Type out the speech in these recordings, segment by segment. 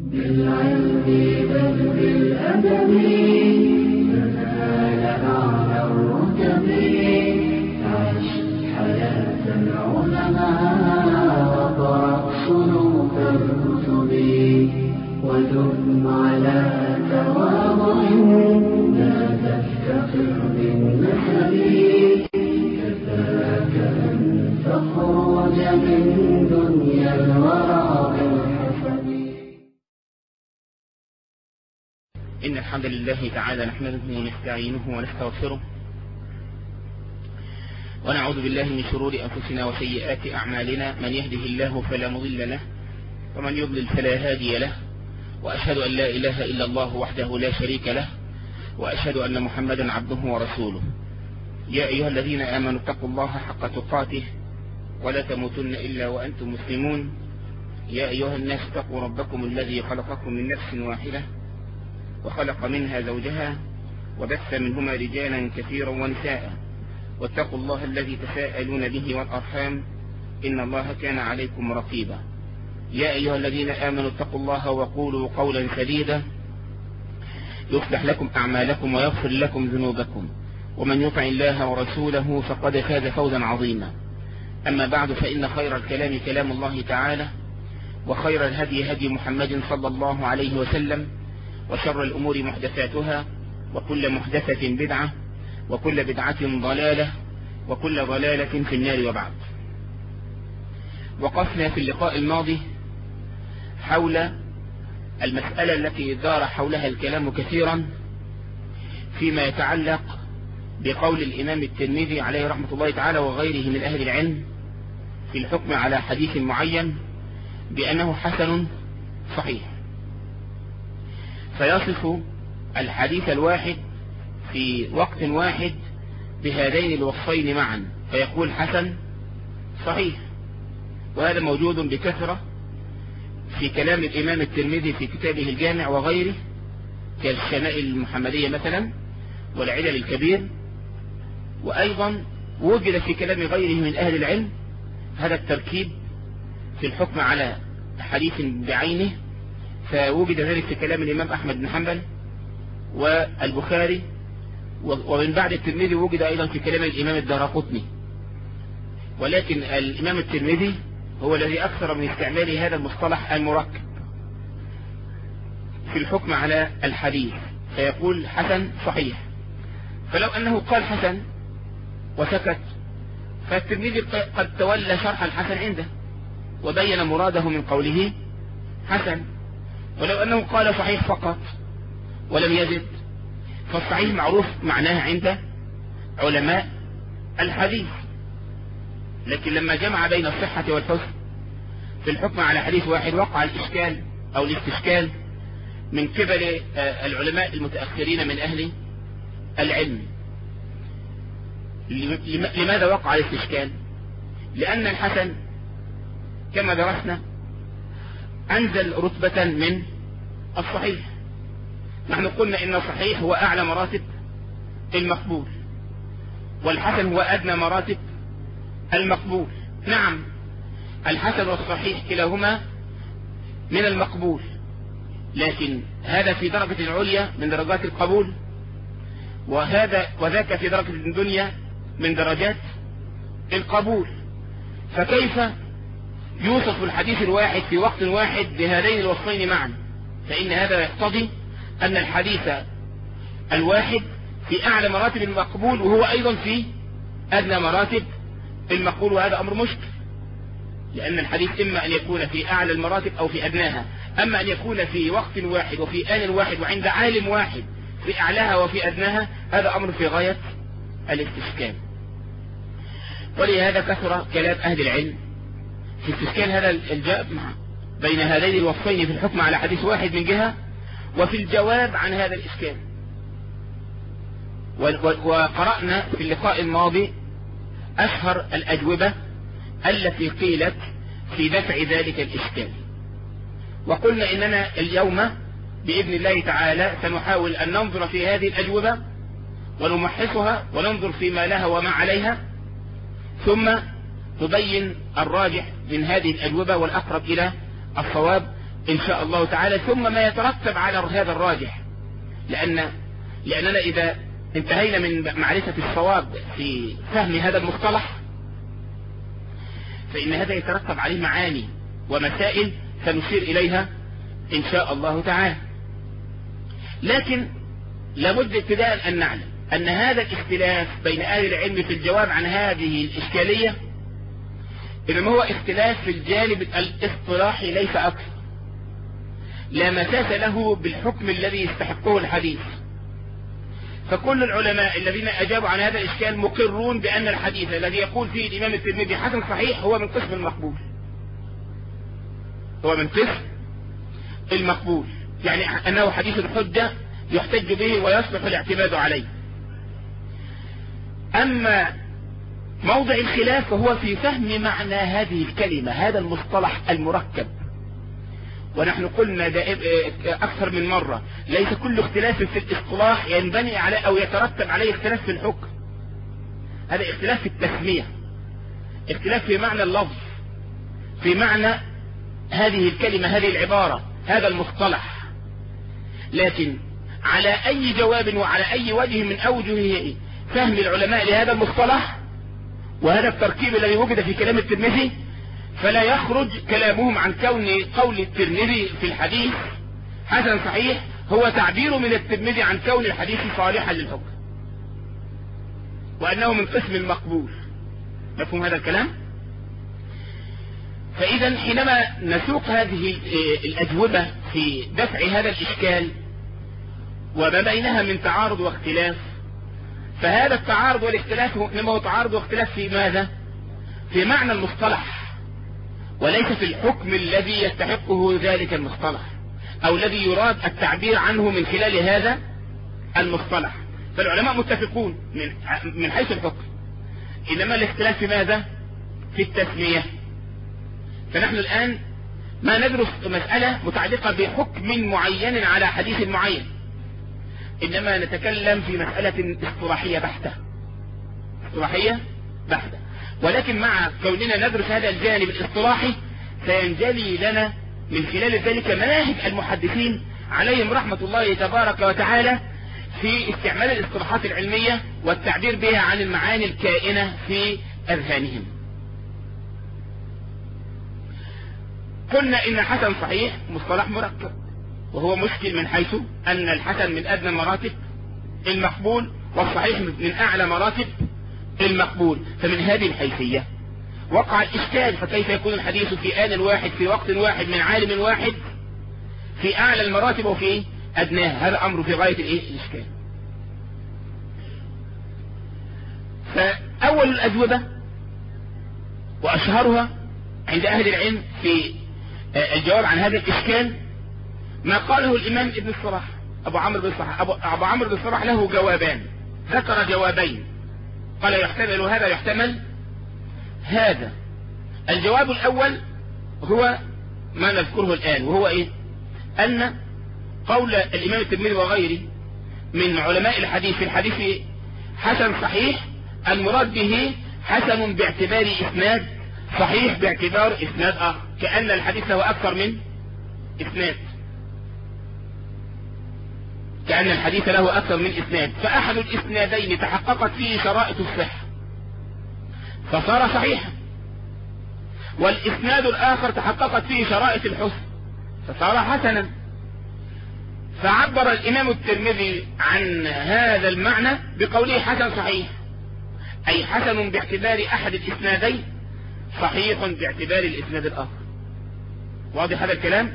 بالعلم بل بالأدب تنال أعلى الرتب عش حياة العلماء وقرأ صنوف الكتب ودم على تواضع لا تفتخر بالنسب كفاك أن تخرج من دنيا الورى بالحسب إن الحمد لله تعالى نحمده ونستعينه ونستغفره ونعوذ بالله من شرور أنفسنا وسيئات أعمالنا من يهده الله فلا مضل له ومن يضلل فلا هادي له وأشهد أن لا إله إلا الله وحده لا شريك له وأشهد أن محمدا عبده ورسوله يا أيها الذين آمنوا اتقوا الله حق تقاته ولا تموتن إلا وأنتم مسلمون يا أيها الناس اتقوا ربكم الذي خلقكم من نفس واحدة وخلق منها زوجها وبث منهما رجالا كثيرا ونساء واتقوا الله الذي تساءلون به والأرحام إن الله كان عليكم رقيبا يا أيها الذين آمنوا اتقوا الله وقولوا قولا سديدا يصلح لكم أعمالكم ويغفر لكم ذنوبكم ومن يطع الله ورسوله فقد فاز فوزا عظيما أما بعد فإن خير الكلام كلام الله تعالى وخير الهدي هدي محمد صلى الله عليه وسلم وشر الأمور محدثاتها وكل محدثة بدعة وكل بدعة ضلالة وكل ضلالة في النار وبعد وقفنا في اللقاء الماضي حول المسألة التي دار حولها الكلام كثيرا فيما يتعلق بقول الإمام الترمذي عليه رحمة الله تعالى وغيره من أهل العلم في الحكم على حديث معين بأنه حسن صحيح فيصف الحديث الواحد في وقت واحد بهذين الوصفين معا فيقول حسن صحيح وهذا موجود بكثرة في كلام الإمام الترمذي في كتابه الجامع وغيره كالشمائل المحمدية مثلا والعلل الكبير وأيضا وجد في كلام غيره من أهل العلم هذا التركيب في الحكم على حديث بعينه فوجد ذلك في كلام الإمام أحمد بن حنبل والبخاري ومن بعد الترمذي وجد أيضا في كلام الإمام الدارقطني ولكن الإمام الترمذي هو الذي أكثر من استعمال هذا المصطلح المركب في الحكم على الحديث فيقول حسن صحيح فلو أنه قال حسن وسكت فالترمذي قد تولى شرح الحسن عنده وبين مراده من قوله حسن ولو أنه قال صحيح فقط ولم يزد فالصحيح معروف معناه عند علماء الحديث لكن لما جمع بين الصحة والحسن في الحكم على حديث واحد وقع الإشكال أو الاستشكال من قبل العلماء المتأخرين من أهل العلم لماذا وقع الاستشكال لأن الحسن كما درسنا أنزل رتبة من الصحيح نحن قلنا إن الصحيح هو أعلى مراتب المقبول والحسن هو أدنى مراتب المقبول نعم الحسن والصحيح كلاهما من المقبول لكن هذا في درجة عليا من درجات القبول وهذا وذاك في درجة الدنيا من درجات القبول فكيف يوصف الحديث الواحد في وقت واحد بهذين الوصفين معا فإن هذا يقتضي أن الحديث الواحد في أعلى مراتب المقبول وهو أيضا في أدنى مراتب المقبول وهذا أمر مشكل لأن الحديث إما أن يكون في أعلى المراتب أو في أدناها أما أن يكون في وقت واحد وفي آن واحد وعند عالم واحد في أعلاها وفي أدناها هذا أمر في غاية الاستشكال ولهذا كثر كلام أهل العلم في استشكال هذا الجمع بين هذين الوصفين في الحكم على حديث واحد من جهة وفي الجواب عن هذا الإشكال وقرأنا في اللقاء الماضي أشهر الأجوبة التي قيلت في دفع ذلك الإشكال وقلنا إننا اليوم بإذن الله تعالى سنحاول أن ننظر في هذه الأجوبة ونمحصها وننظر فيما لها وما عليها ثم نبين الراجح من هذه الأجوبة والأقرب إلى الصواب إن شاء الله تعالى ثم ما يترتب على هذا الراجح لأن لأننا إذا انتهينا من معرفة الصواب في فهم هذا المصطلح فإن هذا يترتب عليه معاني ومسائل سنشير إليها إن شاء الله تعالى لكن لابد ابتداء أن نعلم أن هذا الاختلاف بين أهل العلم في الجواب عن هذه الإشكالية إنما هو اختلاف في الجانب الاصطلاحي ليس أكثر لا مساس له بالحكم الذي يستحقه الحديث فكل العلماء الذين أجابوا عن هذا الإشكال مقرون بأن الحديث الذي يقول فيه الإمام الترمذي حسن صحيح هو من قسم المقبول هو من قسم المقبول يعني أنه حديث الحجة يحتج به ويصلح الاعتماد عليه أما موضع الخلاف فهو في فهم معنى هذه الكلمة هذا المصطلح المركب ونحن قلنا أكثر من مرة ليس كل اختلاف في الاصطلاح ينبني على أو يترتب عليه اختلاف في الحكم هذا اختلاف في التسمية اختلاف في معنى اللفظ في معنى هذه الكلمة هذه العبارة هذا المصطلح لكن على أي جواب وعلى أي وجه من أوجه فهم العلماء لهذا المصطلح وهذا التركيب الذي وجد في كلام الترمذي فلا يخرج كلامهم عن كون قول الترمذي في الحديث حسن صحيح هو تعبير من الترمذي عن كون الحديث صالحا للحكم وأنه من قسم المقبول مفهوم هذا الكلام فإذا حينما نسوق هذه الأجوبة في دفع هذا الإشكال وما بينها من تعارض واختلاف فهذا التعارض والاختلاف إنما هو تعارض واختلاف في ماذا في معنى المصطلح وليس في الحكم الذي يستحقه ذلك المصطلح أو الذي يراد التعبير عنه من خلال هذا المصطلح فالعلماء متفقون من من حيث الحكم إنما الاختلاف في ماذا في التسمية فنحن الآن ما ندرس مسألة متعلقة بحكم معين على حديث معين إنما نتكلم في مسألة اصطلاحية بحتة اصطلاحية بحتة ولكن مع كوننا ندرس هذا الجانب الاصطلاحي سينجلي لنا من خلال ذلك مناهج المحدثين عليهم رحمة الله تبارك وتعالى في استعمال الاصطلاحات العلمية والتعبير بها عن المعاني الكائنة في أذهانهم قلنا إن حسن صحيح مصطلح مركب وهو مشكل من حيث أن الحسن من أدنى مراتب المقبول والصحيح من أعلى مراتب المقبول فمن هذه الحيثية وقع الإشكال فكيف يكون الحديث في آن واحد في وقت واحد من عالم واحد في أعلى المراتب وفي أدناها هذا أمر في غاية الإيه؟ الإشكال فأول الأجوبة وأشهرها عند أهل العلم في الجواب عن هذا الإشكال ما قاله الإمام ابن الصلاح أبو عمرو بن الصلاح أبو, أبو عمرو بن الصلاح له جوابان ذكر جوابين قال يحتمل هذا يحتمل هذا الجواب الأول هو ما نذكره الآن وهو إيه أن قول الإمام الترمذي وغيره من علماء الحديث في الحديث حسن صحيح المراد به حسن باعتبار إسناد صحيح باعتبار إسناد آخر كأن الحديث له أكثر من إسناد كأن الحديث له أكثر من إسناد فأحد الإسنادين تحققت فيه شرائط الصحة فصار صحيحا والإسناد الآخر تحققت فيه شرائط الحسن فصار حسنا فعبر الإمام الترمذي عن هذا المعنى بقوله حسن صحيح أي حسن باعتبار أحد الإسنادين صحيح باعتبار الإسناد الآخر واضح هذا الكلام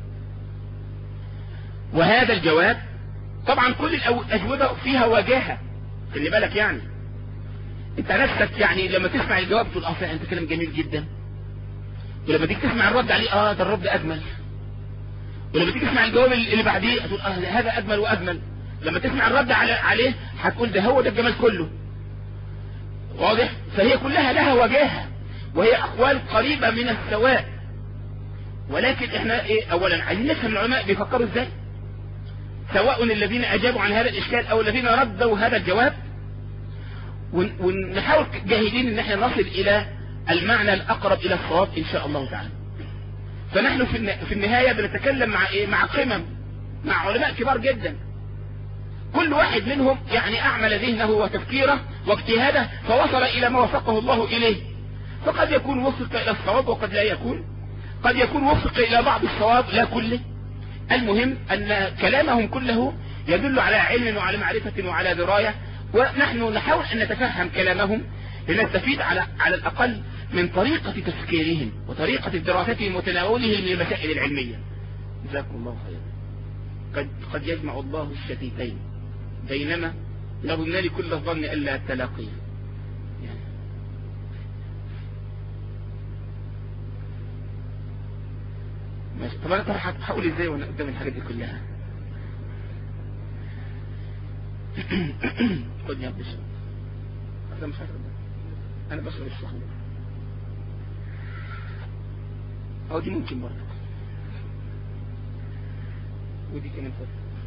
وهذا الجواب طبعا كل الأجوبة فيها وجاهة خلي بالك يعني انت نفسك يعني لما تسمع الجواب تقول اه فعلا انت كلام جميل جدا ولما تيجي تسمع الرد عليه اه ده الرد اجمل ولما تيجي تسمع الجواب اللي بعديه هتقول اه هذا اجمل واجمل لما تسمع الرد عليه هتقول ده هو ده الجمال كله واضح فهي كلها لها وجاهة وهي اقوال قريبة من السواء ولكن احنا ايه اولا عايزين نفهم العلماء بيفكروا ازاي سواء الذين اجابوا عن هذا الاشكال او الذين ردوا هذا الجواب ونحاول جاهدين ان احنا نصل الى المعنى الاقرب الى الصواب ان شاء الله تعالى فنحن في الن- في النهاية بنتكلم مع ايه مع قمم مع علماء كبار جدا كل واحد منهم يعني اعمل ذهنه وتفكيره واجتهاده فوصل الى ما وفقه الله اليه فقد يكون وفق الى الصواب وقد لا يكون قد يكون وفق الى بعض الصواب لا كله المهم ان كلامهم كله يدل على علم وعلى معرفة وعلى دراية ونحن نحاول ان نتفهم كلامهم لنستفيد على على الاقل من طريقة تفكيرهم وطريقة دراستهم وتناولهم للمسائل العلمية جزاكم الله خيرا قد قد يجمع الله الشتيتين بينما نظن كل الظن الا التلاقي يعني ماشي طب انا طرح هقول ازاي وانا قدام الحاجات دي كلها خد يا باشا انا مش عارف انا بشرب الشهر او دي ممكن برضه ودي كمان فرق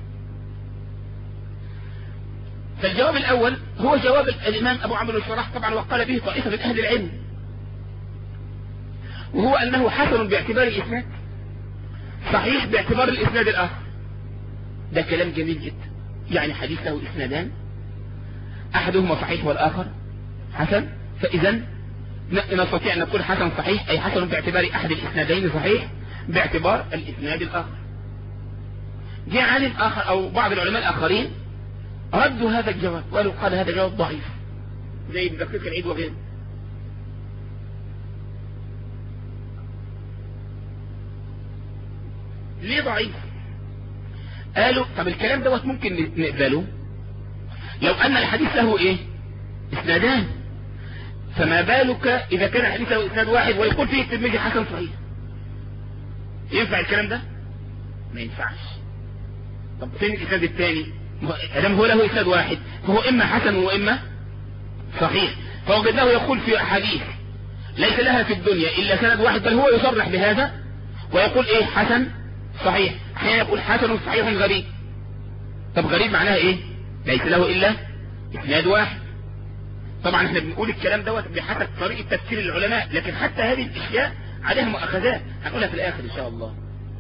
فالجواب الاول هو جواب الامام ابو عمرو الشراح طبعا وقال به طائفه من اهل العلم وهو انه حسن باعتبار الاسناد صحيح باعتبار الاسناد الاخر ده كلام جميل جدا يعني حديث له اسنادان احدهما صحيح والاخر حسن فاذا ن- نستطيع ان نقول حسن صحيح اي حسن باعتبار احد الاسنادين صحيح باعتبار الاسناد الاخر جاء عالم اخر او بعض العلماء الاخرين ردوا هذا الجواب وقالوا قال هذا جواب ضعيف زي بدقيق العيد وغيره ليه ضعيف قالوا طب الكلام دوت ممكن ن- نقبله لو ان الحديث له ايه اسنادان فما بالك اذا كان الحديث له اسناد واحد ويقول فيه الترمذي حسن صحيح ينفع الكلام ده ما ينفعش طب فين الاسناد الثاني ادام هو له اسناد واحد فهو اما حسن واما صحيح فوجدناه يقول في احاديث ليس لها في الدنيا الا سند واحد بل هو يصرح بهذا ويقول ايه حسن صحيح احيانا يقول حسن صحيح غريب طب غريب معناها ايه ليس له الا اسناد واحد طبعا احنا بنقول الكلام دوت بحسب طريقه تفسير العلماء لكن حتى هذه الاشياء عليها مؤاخذات هنقولها في الاخر ان شاء الله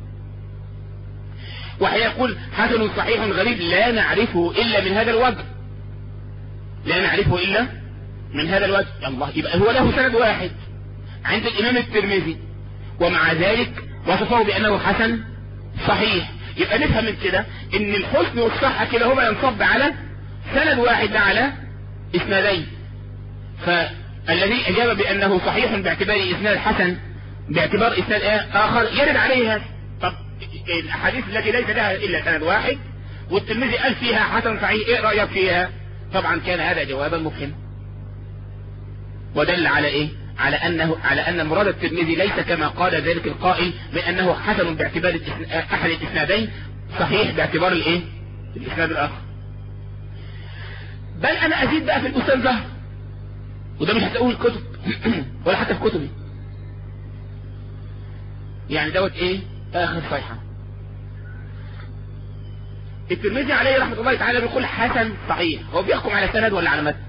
وهيقول حسن صحيح غريب لا نعرفه الا من هذا الوجه لا نعرفه الا من هذا الوجه الله يبقى هو له سند واحد عند الامام الترمذي ومع ذلك وصفه بانه حسن صحيح يبقى نفهم من كده ان الحسن والصحة كده هما ينصب على سند واحد لا على اسنادين فالذي اجاب بانه صحيح باعتبار اسناد حسن باعتبار اسناد اخر يرد عليه هذا طب الاحاديث التي ليس لها الا سند واحد والترمذي قال فيها حسن صحيح ايه رايك فيها طبعا كان هذا جوابا مفهما ودل على ايه على انه على ان مراد الترمذي ليس كما قال ذلك القائل بانه حسن باعتبار الإسن- احد الاسنادين صحيح باعتبار الايه الاسناد الاخر بل انا ازيد بقى في الاستاذ زهر وده مش هتلاقوه في الكتب ولا حتى في كتبي يعني دوت ايه اخر صيحه الترمذي عليه رحمه الله تعالى بيقول حسن صحيح هو بيحكم على سند ولا على متن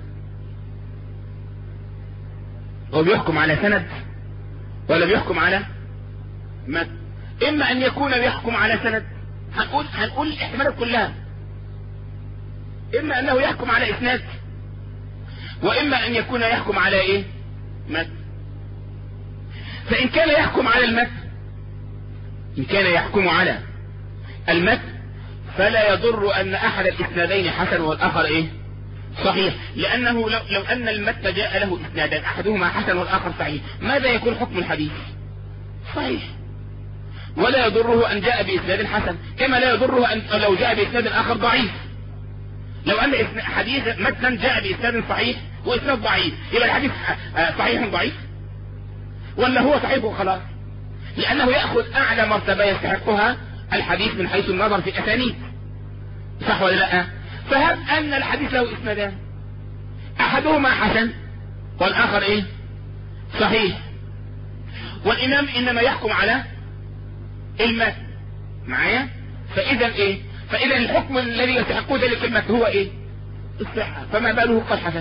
هو بيحكم على سند ولا بيحكم على متن اما ان يكون بيحكم على سند هنقول هنقول الاحتمالات كلها اما انه يحكم على اسناد واما ان يكون يحكم على ايه متن فان كان يحكم على المتن ان كان يحكم على المتن فلا يضر ان احد الاسنادين حسن والاخر ايه صحيح لانه لو, لو ان المتن جاء له اسنادان احدهما حسن والاخر صحيح ماذا يكون حكم الحديث صحيح ولا يضره ان جاء باسناد حسن كما لا يضره ان لو جاء باسناد اخر ضعيف لو ان إسنا- حديث متنا جاء باسناد صحيح واسناد ضعيف يبقى الحديث آه، صحيح ضعيف ولا هو صحيح وخلاص لانه ياخذ اعلى مرتبه يستحقها الحديث من حيث النظر في الاسانيد صح ولا لا فهب ان الحديث له اسنادان احدهما حسن والاخر ايه صحيح والامام انما يحكم على المتن معايا فاذا ايه فاذا الحكم الذي يستحقه ذلك المتن هو ايه الصحة فما باله قال حسن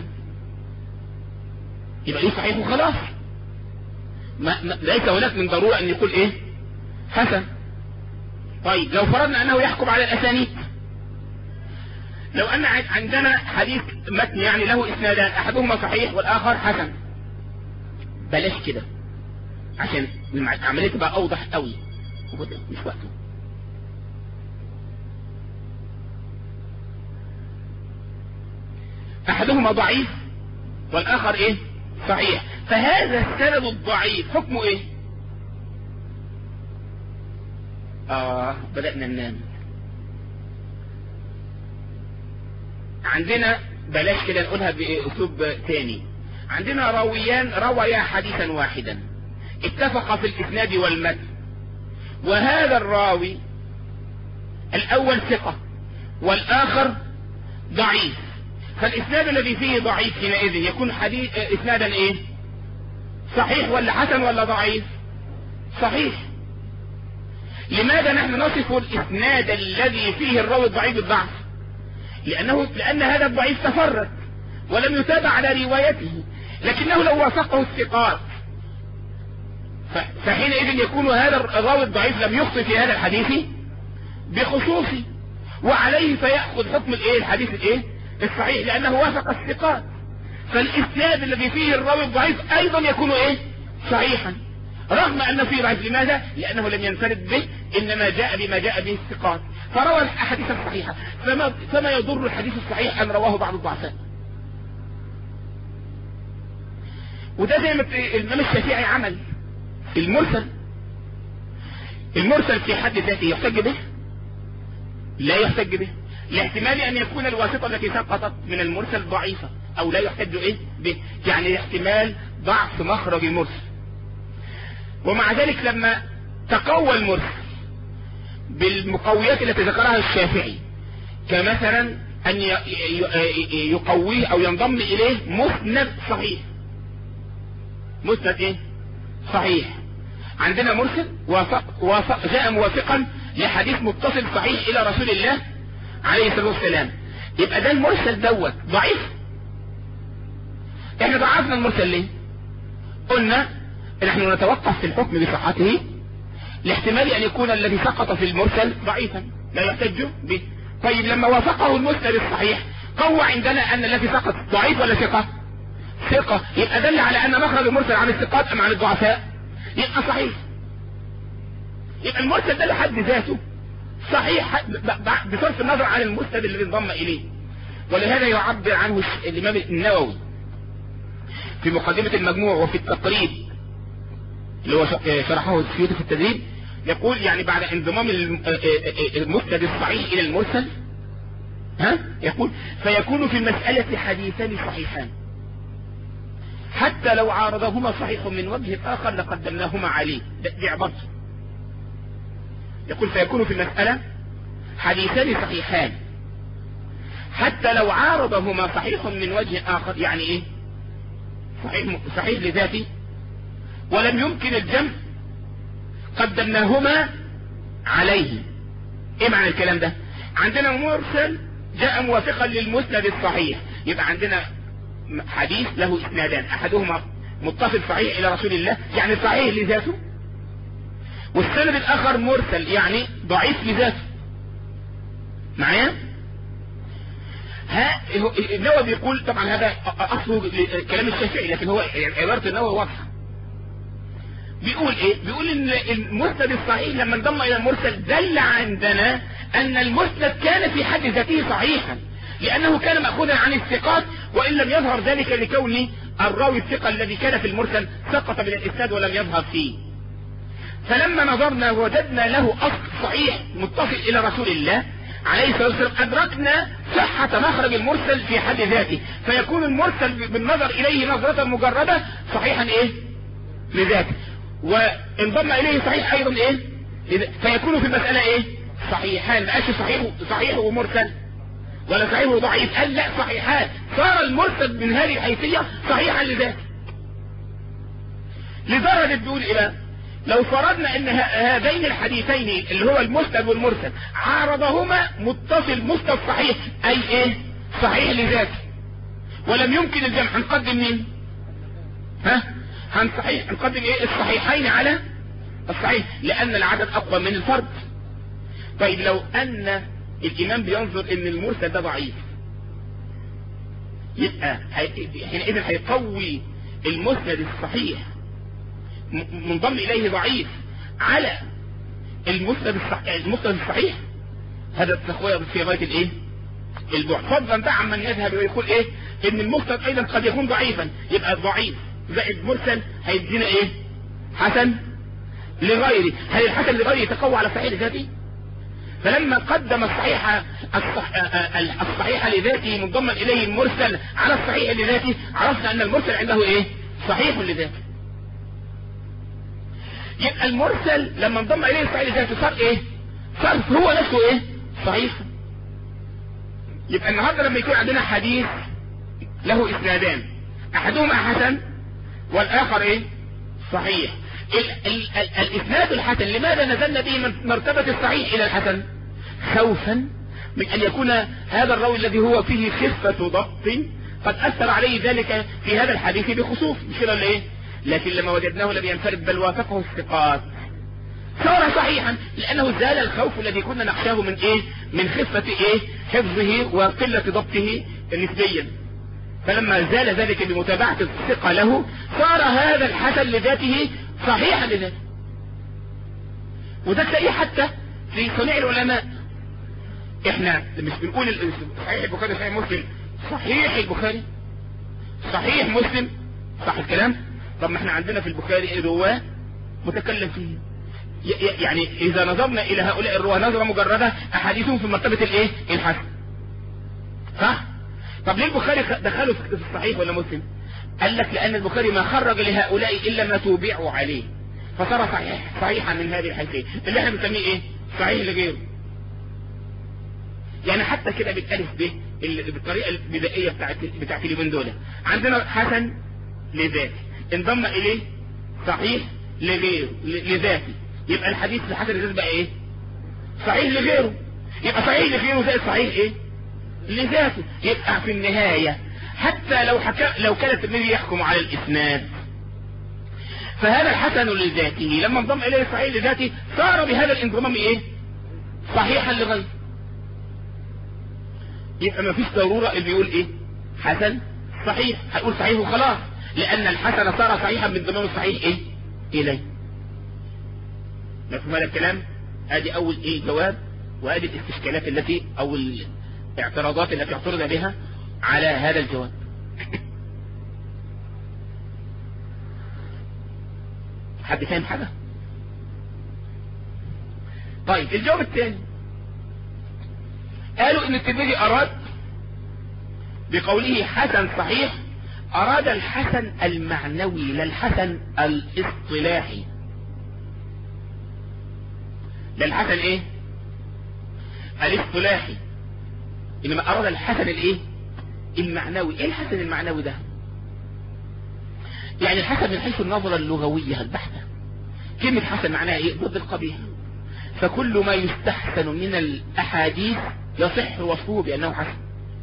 يبقى ايه صحيح وخلاص ما ما ليس هناك من ضرورة ان يقول ايه حسن طيب لو فرضنا انه يحكم على الاسانيد لو ان عندنا حديث متن يعني له اسنادان احدهما صحيح والاخر حسن بلاش كده عشان العمليه تبقى اوضح قوي مش وقته احدهما ضعيف والاخر ايه صحيح فهذا السند الضعيف حكمه ايه اه بدأنا ننام عندنا بلاش كده نقولها باسلوب تاني عندنا راويان رويا حديثا واحدا اتفق في الاسناد والمتن وهذا الراوي الاول ثقة والاخر ضعيف فالاسناد الذي فيه ضعيف حينئذ يكون حديث اسنادا ايه صحيح ولا حسن ولا ضعيف صحيح لماذا نحن نصف الاسناد الذي فيه الراوي الضعيف بالضعف لانه لان هذا الضعيف تفرد ولم يتابع على روايته لكنه لو وافقه الثقات فحينئذ يكون هذا الراوي الضعيف لم يخطئ في هذا الحديث بخصوصه وعليه فيأخذ حكم الايه الحديث الايه الصحيح لانه وافق الثقات فالاسناد الذي فيه الراوي الضعيف ايضا يكون ايه صحيحا رغم انه فيه ضعيف لماذا لانه لم ينفرد به انما جاء بما جاء به الثقات فروى الاحاديث الصحيحه فما, فما يضر الحديث الصحيح ان رواه بعض الضعفاء وده زي ما الامام الشافعي عمل المرسل المرسل في حد ذاته يحتج به لا يحتج به لاحتمال ان يكون الواسطة التي سقطت من المرسل ضعيفة او لا يحتج ايه به يعني احتمال ضعف مخرج المرسل ومع ذلك لما تقوى المرسل بالمقويات التي ذكرها الشافعي كمثلا ان يقويه او ينضم اليه مسند صحيح مسند ايه صحيح عندنا مرسل وافق وافق جاء موافقا لحديث متصل صحيح الى رسول الله عليه الصلاة والسلام يبقى ده المرسل دوت ضعيف احنا ضعفنا المرسل ليه قلنا نحن نتوقف في الحكم بصحته لاحتمال ان يكون الذي سقط في المرسل ضعيفا لا يحتج به طيب لما وافقه المسند الصحيح قوى عندنا ان الذي سقط ضعيف ولا ثقة ثقة يبقى دل على ان مخرج المرسل عن الثقات ام عن الضعفاء يبقى صحيح يبقى المرسل ده لحد ذاته صحيح بصرف النظر عن المسند الذي انضم اليه ولهذا يعبر عنه الامام النووي في مقدمة المجموع وفي التقريب اللي هو شرحه السيوطي في التدريب يقول يعني بعد انضمام المسند الصحيح الى المرسل ها يقول فيكون في المسألة حديثان صحيحان حتى لو عارضهما صحيح من وجه آخر لقدمناهما عليه دي عبارته يقول فيكون في المسألة حديثان صحيحان حتى لو عارضهما صحيح من وجه آخر يعني ايه صحيح, صحيح لذاته ولم يمكن الجمع قدمناهما عليه ايه معنى الكلام ده عندنا مرسل جاء موافقا للمسند الصحيح يبقى عندنا حديث له اسنادان احدهما متصل صحيح الى رسول الله يعني صحيح لذاته والسند الاخر مرسل يعني ضعيف لذاته معايا ها النووي بيقول طبعا هذا اصله كلام الشافعي لكن هو عبارة النووي واضحة بيقول ايه بيقول ان المسند الصحيح لما انضم الى المرسل دل عندنا ان المسند كان في حد ذاته صحيحا لانه كان مأخوذا عن الثقات وان لم يظهر ذلك لكون الراوي الثقة الذي كان في المرسل سقط من الاسناد ولم يظهر فيه فلما نظرنا وجدنا له اصل صحيح متصل الى رسول الله عليه الصلاة والسلام ادركنا صحة مخرج المرسل في حد ذاته فيكون المرسل بالنظر اليه نظرة مجردة صحيحا ايه لذاته وانضم اليه صحيح ايضا ايه فيكون في المسألة ايه صحيحان ما صحيح صحيح ومرسل ولا صحيح وضعيف قال لا صحيحان صار المرسل من هذه الحيثية صحيحا لذاته لدرجة بيقول الى لو فرضنا ان هذين الحديثين اللي هو المسند والمرسل عارضهما متصل مسند صحيح اي ايه صحيح لذاته ولم يمكن الجمع هنقدم مين ها هن صحيح هنقدم ايه الصحيحين على الصحيح لان العدد اقوى من الفرد طيب لو ان الامام بينظر ان المرسل ده ضعيف يبقى حينئذ هيقوي المسند الصحيح منضم اليه ضعيف على المسند الصحيح المسند الصحيح هذا التقوية في غاية الايه البعد فضلا بقى عمن يذهب ويقول ايه ان المسند ايضا قد يكون ضعيفا يبقى الضعيف زائد مرسل هيدينا ايه حسن لغيره هل الحسن لغيره يتقوى على صحيح ذاته فلما قدم الصحيح الصح... الصحيح لذاته منضما اليه المرسل على الصحيح لذاته عرفنا ان المرسل عنده ايه صحيح لذاته يبقى المرسل لما انضم اليه الصحيح لذاته صار ايه صار هو نفسه ايه صحيح يبقى النهارده لما يكون عندنا حديث له اسنادان احدهما حسن والاخر ايه صحيح ال ال ال الاسناد الحسن لماذا نزلنا به من مرتبة الصحيح الى الحسن خوفا من ان يكون هذا الراوي الذي هو فيه خفة ضبط قد اثر عليه ذلك في هذا الحديث بخصوص مش كده ولا ايه لكن لما وجدناه لم ينفرد بل وافقه الثقات صار صحيحا لانه زال الخوف الذي كنا نخشاه من ايه من خفة ايه حفظه وقلة ضبطه نسبيا فلما زال ذلك بمتابعة الثقة له صار هذا الحسن لذاته صحيحا لذاته وده تلاقيه حتى في صنيع العلماء احنا مش بنقول صحيح البخاري صحيح مسلم صحيح البخاري صحيح مسلم صح الكلام طب ما احنا عندنا في البخاري رواه متكلم فيه يعني اذا نظرنا الى هؤلاء الرواه نظرة مجردة احاديثهم في مرتبة الايه الحسن صح طب ليه البخاري دخلوا في الصحيح ولا مسلم قال لك لان البخاري ما خرج لهؤلاء الا ما توبعوا عليه فصار صحيح صحيحا من هذه الحيثية اللي احنا بنسميه ايه صحيح لغيره يعني حتى كده بالالف ب بالطريقه البدائيه بتاعت بتاعت اليومين دول عندنا حسن لذاته انضم اليه صحيح لغيره لذاته يبقى الحديث الحسن لذاته بقى ايه صحيح لغيره يبقى صحيح لغيره زائد صحيح ايه لذاته يبقى في النهاية حتى لو حكا لو كان الترمذي يحكم على الاسناد فهذا الحسن لذاته لما انضم اليه الصحيح لذاته صار بهذا الانضمام ايه صحيحا لغيره يبقى ما فيش ضرورة اللي بيقول ايه حسن صحيح هيقول صحيح وخلاص لان الحسن صار صحيحا من ضمن الصحيح ايه اليه مفهوم هذا الكلام ادي اول ايه جواب وادي الاستشكالات التي او الاعتراضات التي اعترض بها على هذا الجواب حد فاهم حاجة طيب الجواب الثاني قالوا ان الترمذي اراد بقوله حسن صحيح اراد الحسن المعنوي لا الحسن الاصطلاحي لا الحسن ايه الاصطلاحي انما اراد الحسن الايه المعنوي ايه الحسن المعنوي ده يعني الحسن من حيث النظرة اللغوية البحتة كلمة حسن معناها ايه ضد القبيح فكل ما يستحسن من الاحاديث يصح وصفه بانه حسن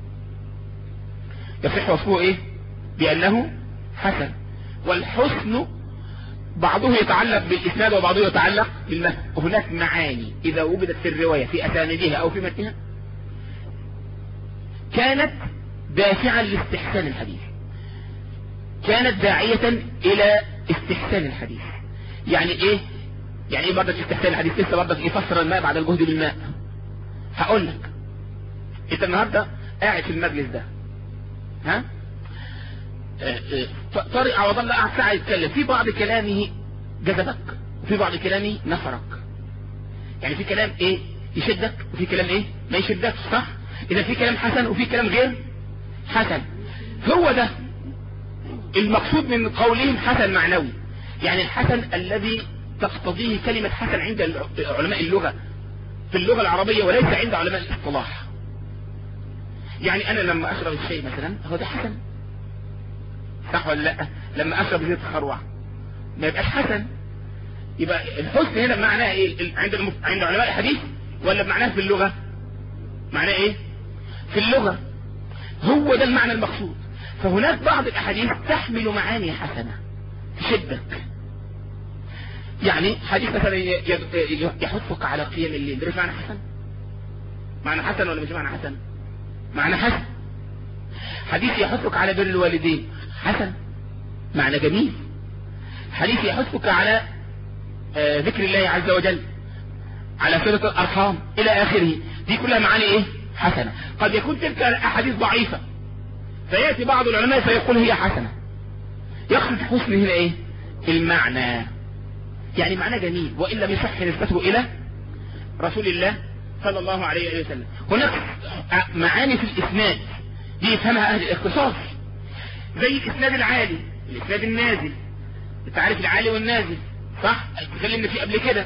يصح وصفه ايه بانه حسن والحسن بعضه يتعلق بالاسناد وبعضه يتعلق بالمتن هناك معاني اذا وجدت في الرواية في اسانيدها او في متنها كانت دافعا لاستحسان الحديث كانت داعية الى استحسان الحديث يعني ايه يعني ايه برضك استحسان الحديث لسه برضك ايه فسر الماء بعد الجهد بالماء هقول لك انت النهاردة قاعد في المجلس ده ها طارق عوض الله قاعد ساعة يتكلم في بعض كلامه جذبك وفي بعض كلامه نفرك يعني في كلام ايه يشدك وفي كلام ايه ما يشدكش صح اذا في كلام حسن وفي كلام غير حسن هو ده المقصود من قولهم حسن معنوي يعني الحسن الذي تقتضيه كلمة حسن عند علماء اللغة في اللغة العربية وليس عند علماء الاصطلاح يعني انا لما اشرب الشاي مثلا هو ده حسن صح ولا لا لما اشرب زيت الخروع ما يبقاش حسن يبقى الحسن هنا معناه ايه عند المف... عند علماء الحديث ولا معناه في اللغة معناه ايه في اللغة هو ده المعنى المقصود فهناك بعض الاحاديث تحمل معاني حسنة تشدك يعني حديث مثلا ي- ي- يحثك على قيام الليل ده مش معنى حسن معنى حسن ولا مش معنى حسن معنى حسن حديث يحثك على بر الوالدين حسن معنى جميل حديث يحثك على آه، ذكر الله عز وجل على صلة الأرحام إلى آخره دي كلها معاني إيه حسنة قد يكون تلك أحاديث ضعيفة فيأتي بعض العلماء فيقول هي حسنة يقصد حسن هنا إيه المعنى يعني معنى جميل وإن لم يصح نسبته إلى رسول الله صلى الله عليه وسلم هناك معاني في الإسناد دي يفهمها أهل الاختصاص زي الإسناد العالي الإسناد النازل انت عارف العالي والنازل صح اتكلمنا فيه قبل كده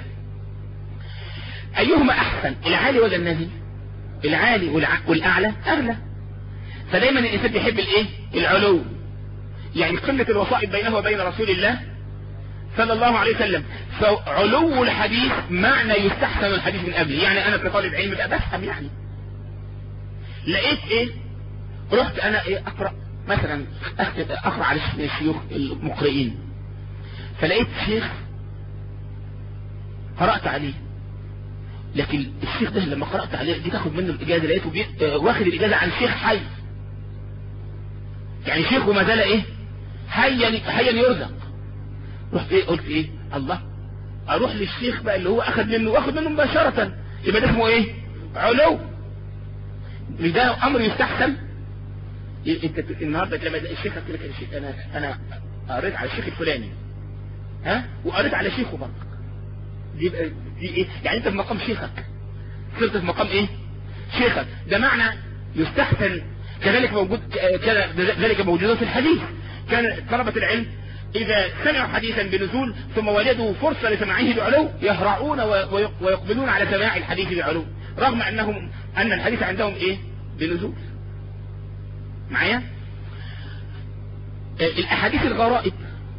أيهما أحسن العالي ولا النازل العالي والع... والأعلى أغلى فدايما الإنسان بيحب الإيه العلو يعني قلة الوسائط بينه وبين رسول الله صلى الله عليه وسلم فعلو الحديث معنى يستحسن الحديث من قبل يعني أنا كطالب علم بقى بفهم يعني لقيت إيه رحت أنا إيه أقرأ مثلا أكتب أقرأ على الشيوخ المقرئين فلقيت شيخ قرأت عليه لكن الشيخ ده لما قرأت عليه دي تاخد منه الإجازة لقيته بي... آه، واخد الإجازة عن شيخ حي يعني شيخ وما زال إيه حيا حيا يرزق رحت إيه قلت إيه الله أروح للشيخ بقى اللي هو أخذ منه واخد منه مباشرة يبقى ده اسمه إيه علو مش ده أمر يستحسن إيه، انت النهارده لما الشيخ قلت لك يا شيخ انا انا قريت على الشيخ الفلاني ها وقريت على شيخه برضه دي بقى دي ايه يعني انت في مقام شيخك صرت في مقام ايه شيخك ده معنى يستحسن كذلك موجود كان ذلك موجود في الحديث كان طلبة العلم إذا سمعوا حديثا بنزول ثم وجدوا فرصة لسماعه بعلو يهرعون و- ويقبلون على سماع الحديث بعلو رغم أنهم أن الحديث عندهم إيه بنزول معايا الأحاديث الغرائب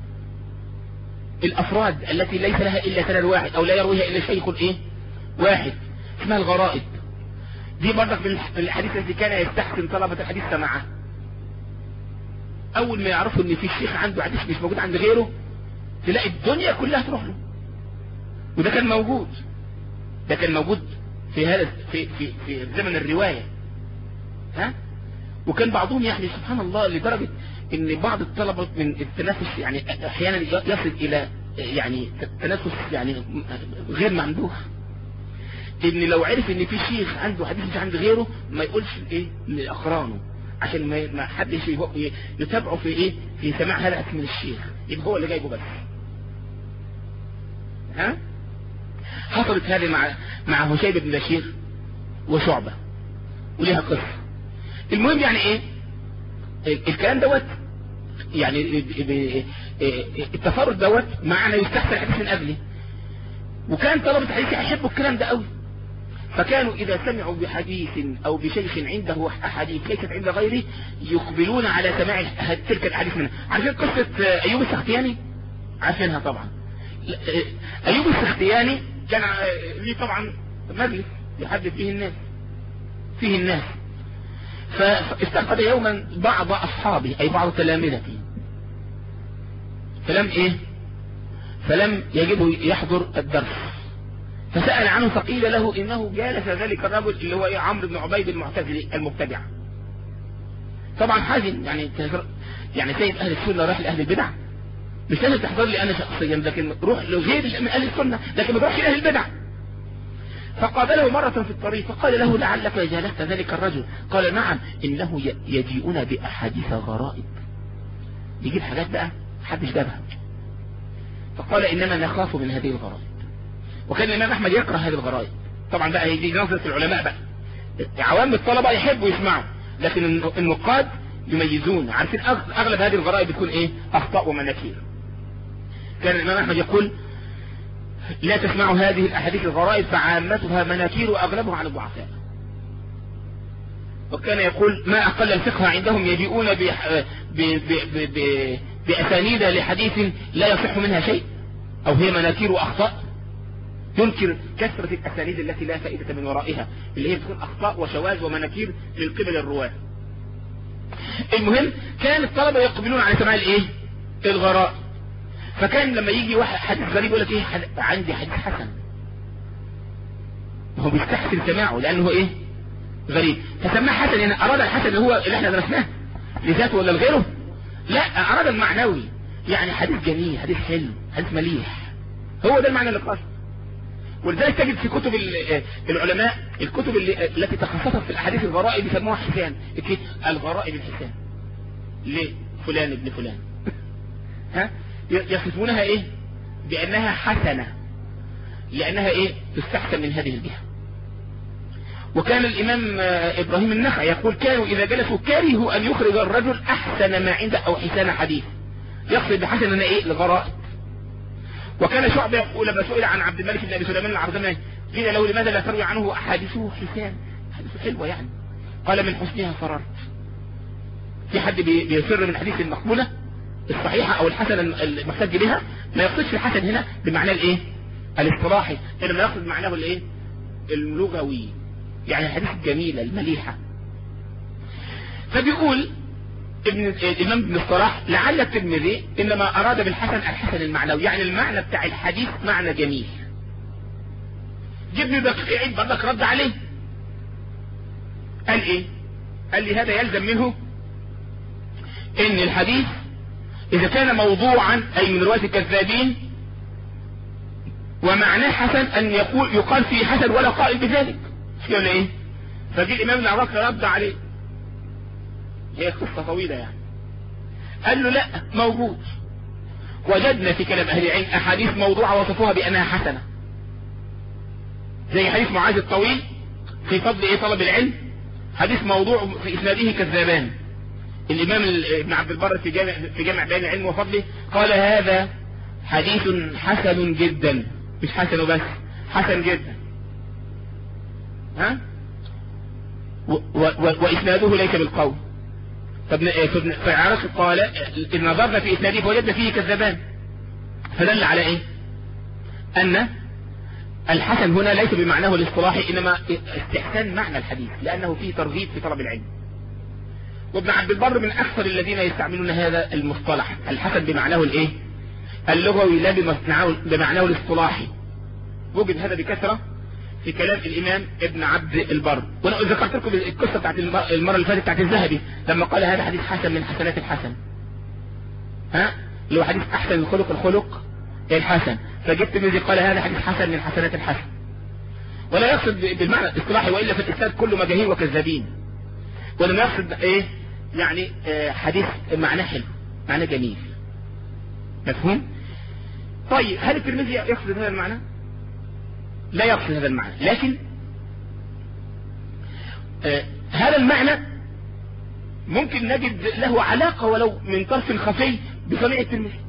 الأفراد التي ليس لها إلا سند واحد أو لا يرويها إلا شيخ إيه واحد اسمها الغرائب دي برضك من الحديث التي كان يستحسن طلبة الحديث سماعه أول ما يعرفوا إن في شيخ عنده حديث مش موجود عند غيره تلاقي الدنيا كلها تروح له وده كان موجود ده كان موجود في هذا في في في زمن الرواية ها وكان بعضهم يعني سبحان الله لدرجة ان بعض الطلبة من التنافس يعني احيانا يصل الى يعني تنافس يعني غير ممدوح ان لو عرف ان في شيخ عنده حديث مش عند غيره ما يقولش ايه لاقرانه عشان ما ما حدش يبقى- يتابعه في ايه في سماع هذا من الشيخ يبقى هو اللي جايبه بس ها حصلت هذه مع مع هشيم بن بشير وشعبة وليها قصة المهم يعني ايه الكلام دوت يعني ب- ب- التفرد دوت معنى يستحسن الحديث من قبله وكان طلبة الحديث يحبوا الكلام ده قوي فكانوا إذا سمعوا بحديث أو بشيخ عنده أحاديث ليست عند غيره يقبلون على سماع تلك الأحاديث منها عارفين قصة أيوب السختياني عارفينها طبعا أيوب السختياني كان ليه طبعا مجلس يحدث فيه الناس فيه الناس فاستقبل يوما بعض أصحابه أي بعض تلامذته فلم إيه فلم يجده يحضر الدرس فسأل عنه فقيل له إنه جالس ذلك الرجل اللي هو إيه عمرو بن عبيد المعتزلي المبتدع طبعا حزن يعني يعني سيد أهل السنة راح لأهل البدع مش لازم تحضر لي أنا شخصيا لكن روح لغير من أهل السنة لكن ما تروحش لأهل البدع فقابله مرة في الطريق فقال له لعلك جالست ذلك الرجل قال نعم إنه ي- يجيئون بأحاديث غرائب يجيب حاجات بقى محدش جابها فقال إنما نخاف من هذه الغرائب وكان الإمام أحمد يكره هذه الغرائب طبعا بقى هي دي نظرة العلماء بقى عوام الطلبة يحبوا يسمعوا لكن الن- النقاد يميزون عارفين أغ- أغلب هذه الغرائب بتكون إيه أخطاء ومناكير كان الإمام أحمد يقول لا تسمعوا هذه الأحاديث الغرائب فعامتها مناكير وأغلبها عن الضعفاء وكان يقول ما أقل الفقه عندهم يجيئون بح- ب- ب- ب- ب- بأسانيد لحديث لا يصح منها شيء أو هي مناكير وأخطاء ينكر كثرة الأسانيد التي لا فائدة من ورائها اللي هي بتكون أخطاء وشواذ ومناكير من قبل الرواة المهم كان الطلبة يقبلون على سماع الايه الغراء فكان لما يجي واحد حديث غريب يقول لك ايه حد... عندي حديث حسن هو بيستحسن سماعه لانه ايه غريب فسماه حسن يعني اراد الحسن اللي هو اللي احنا درسناه لذاته ولا لغيره لا اراد المعنوي يعني حديث جميل حديث حلو حديث مليح هو ده المعنى اللي قصد ولذلك تجد في كتب العلماء الكتب اللي التي تخصصت في الاحاديث الغرائب يسموها حسان الغرائب الحسان لفلان ابن فلان ها يصفونها ايه بانها حسنة لانها ايه تستحسن من هذه الجهة وكان الامام ابراهيم النخعي يقول كانوا اذا جلسوا كرهوا ان يخرج الرجل احسن ما عنده او حسان حديث يقصد بحسن ان ايه الغرائب وكان شعبة يقول لما سئل عن عبد الملك بن ابي سليمان العرزمي قيل له لماذا لا تروي عنه احاديثه حسان حديثه حلوة يعني قال من حسنها فررت في حد بيفر من حديث المقبولة الصحيحة او الحسنة المحتج بها ما يقصدش الحسن هنا بمعنى الايه الاصطلاحي انما يقصد معناه الايه اللغوي يعني الحديث الجميلة المليحة فبيقول ابن الامام ابن الصلاح لعل الترمذي انما اراد بالحسن الحسن المعنوي يعني المعنى بتاع الحديث معنى جميل جبني دقيق عيد برضك رد عليه قال ايه قال لي هذا يلزم منه ان الحديث اذا كان موضوعا اي من رواية الكذابين ومعناه حسن ان يقول يقال فيه حسن ولا قائل بذلك مش ولا ايه فجي الامام العراقي رد عليه هي قصة طويلة يعني قال له لا موجود وجدنا في كلام اهل العلم احاديث موضوعة وصفوها بانها حسنة زي حديث معاذ الطويل في فضل ايه طلب العلم حديث موضوع في اسناده كذابان الامام ابن عبد البر في جامع في جامع بيان العلم وفضله قال هذا حديث حسن جدا مش حسن بس حسن جدا ها و و واسناده ليس بالقول فابن فعرس قال إن نظرنا في إسناده فوجدنا فيه كذبان فدل على إيه أن الحسن هنا ليس بمعناه الاصطلاحي إنما استحسان معنى الحديث لأنه فيه ترغيب في طلب العلم وابن عبد البر من أكثر الذين يستعملون هذا المصطلح الحسن بمعناه الإيه اللغوي لا بمعناه الاصطلاحي وجد هذا بكثرة في كلام الامام ابن عبد البر وانا ذكرت لكم القصة بتاعت المرة اللي فاتت بتاعت الذهبي لما قال هذا حديث حسن من حسنات الحسن ها اللي هو حديث احسن الخلق الخلق الحسن فجبت الذي قال هذا حديث حسن من حسنات الحسن ولا يقصد بالمعنى الاصطلاحي والا في الاسناد كله مجاهيل وكذابين ولم يقصد ايه يعني اه حديث معناه حلو معناه جميل مفهوم طيب هل الترمذي يقصد هذا المعنى لا يقصد هذا المعنى لكن آه هذا المعنى ممكن نجد له علاقة ولو من طرف خفي بصنيع الترمذي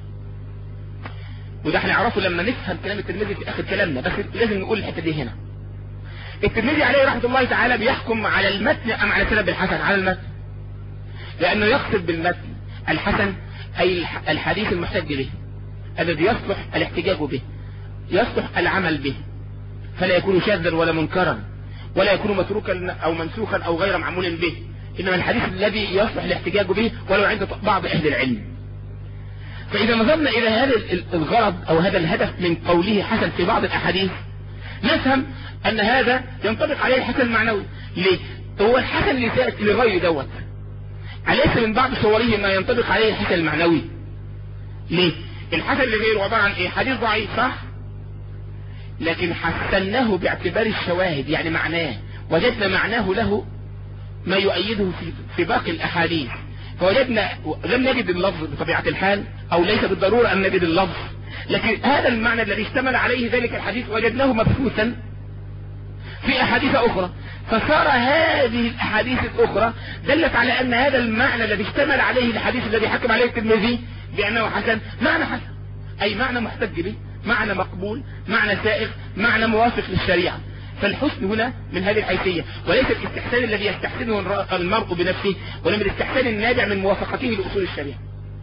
وده احنا نعرفه لما نفهم كلام الترمذي في اخر كلامنا بس لازم نقول الحتة دي هنا الترمذي عليه رحمة الله تعالى بيحكم على المتن ام على سند الحسن على المتن لانه يقصد بالمتن الحسن اي الحديث المحتج به الذي يصلح الاحتجاج به يصلح العمل به فلا يكون شاذا ولا منكرا ولا يكون متروكا او منسوخا او غير معمول به انما الحديث الذي يصلح الاحتجاج به ولو عند بعض اهل العلم فاذا نظرنا الى هذا الغرض او هذا الهدف من قوله حسن في بعض الاحاديث نفهم ان هذا ينطبق عليه الحسن المعنوي ليه هو الحسن لغير دوت أليس من بعض صوره ما ينطبق عليه الحسن المعنوي ليه الحسن لغيره عبارة عن ايه حديث ضعيف صح لكن حسناه باعتبار الشواهد يعني معناه وجدنا معناه له ما يؤيده في, في باقي الأحاديث فوجدنا لم نجد اللفظ بطبيعة الحال أو ليس بالضرورة أن نجد اللفظ لكن هذا المعنى الذي اشتمل عليه ذلك الحديث وجدناه مبثوثا في أحاديث أخرى فصار هذه الأحاديث الأخرى دلت على أن هذا المعنى الذي اشتمل عليه الحديث الذي حكم عليه الترمذي بأنه حسن معنى حسن أي معنى محتج به معنى مقبول معنى سائغ معنى موافق للشريعة فالحسن هنا من هذه الحيثية وليس الاستحسان الذي يستحسنه المرء بنفسه ولم الاستحسان النابع من موافقته لأصول الشريعة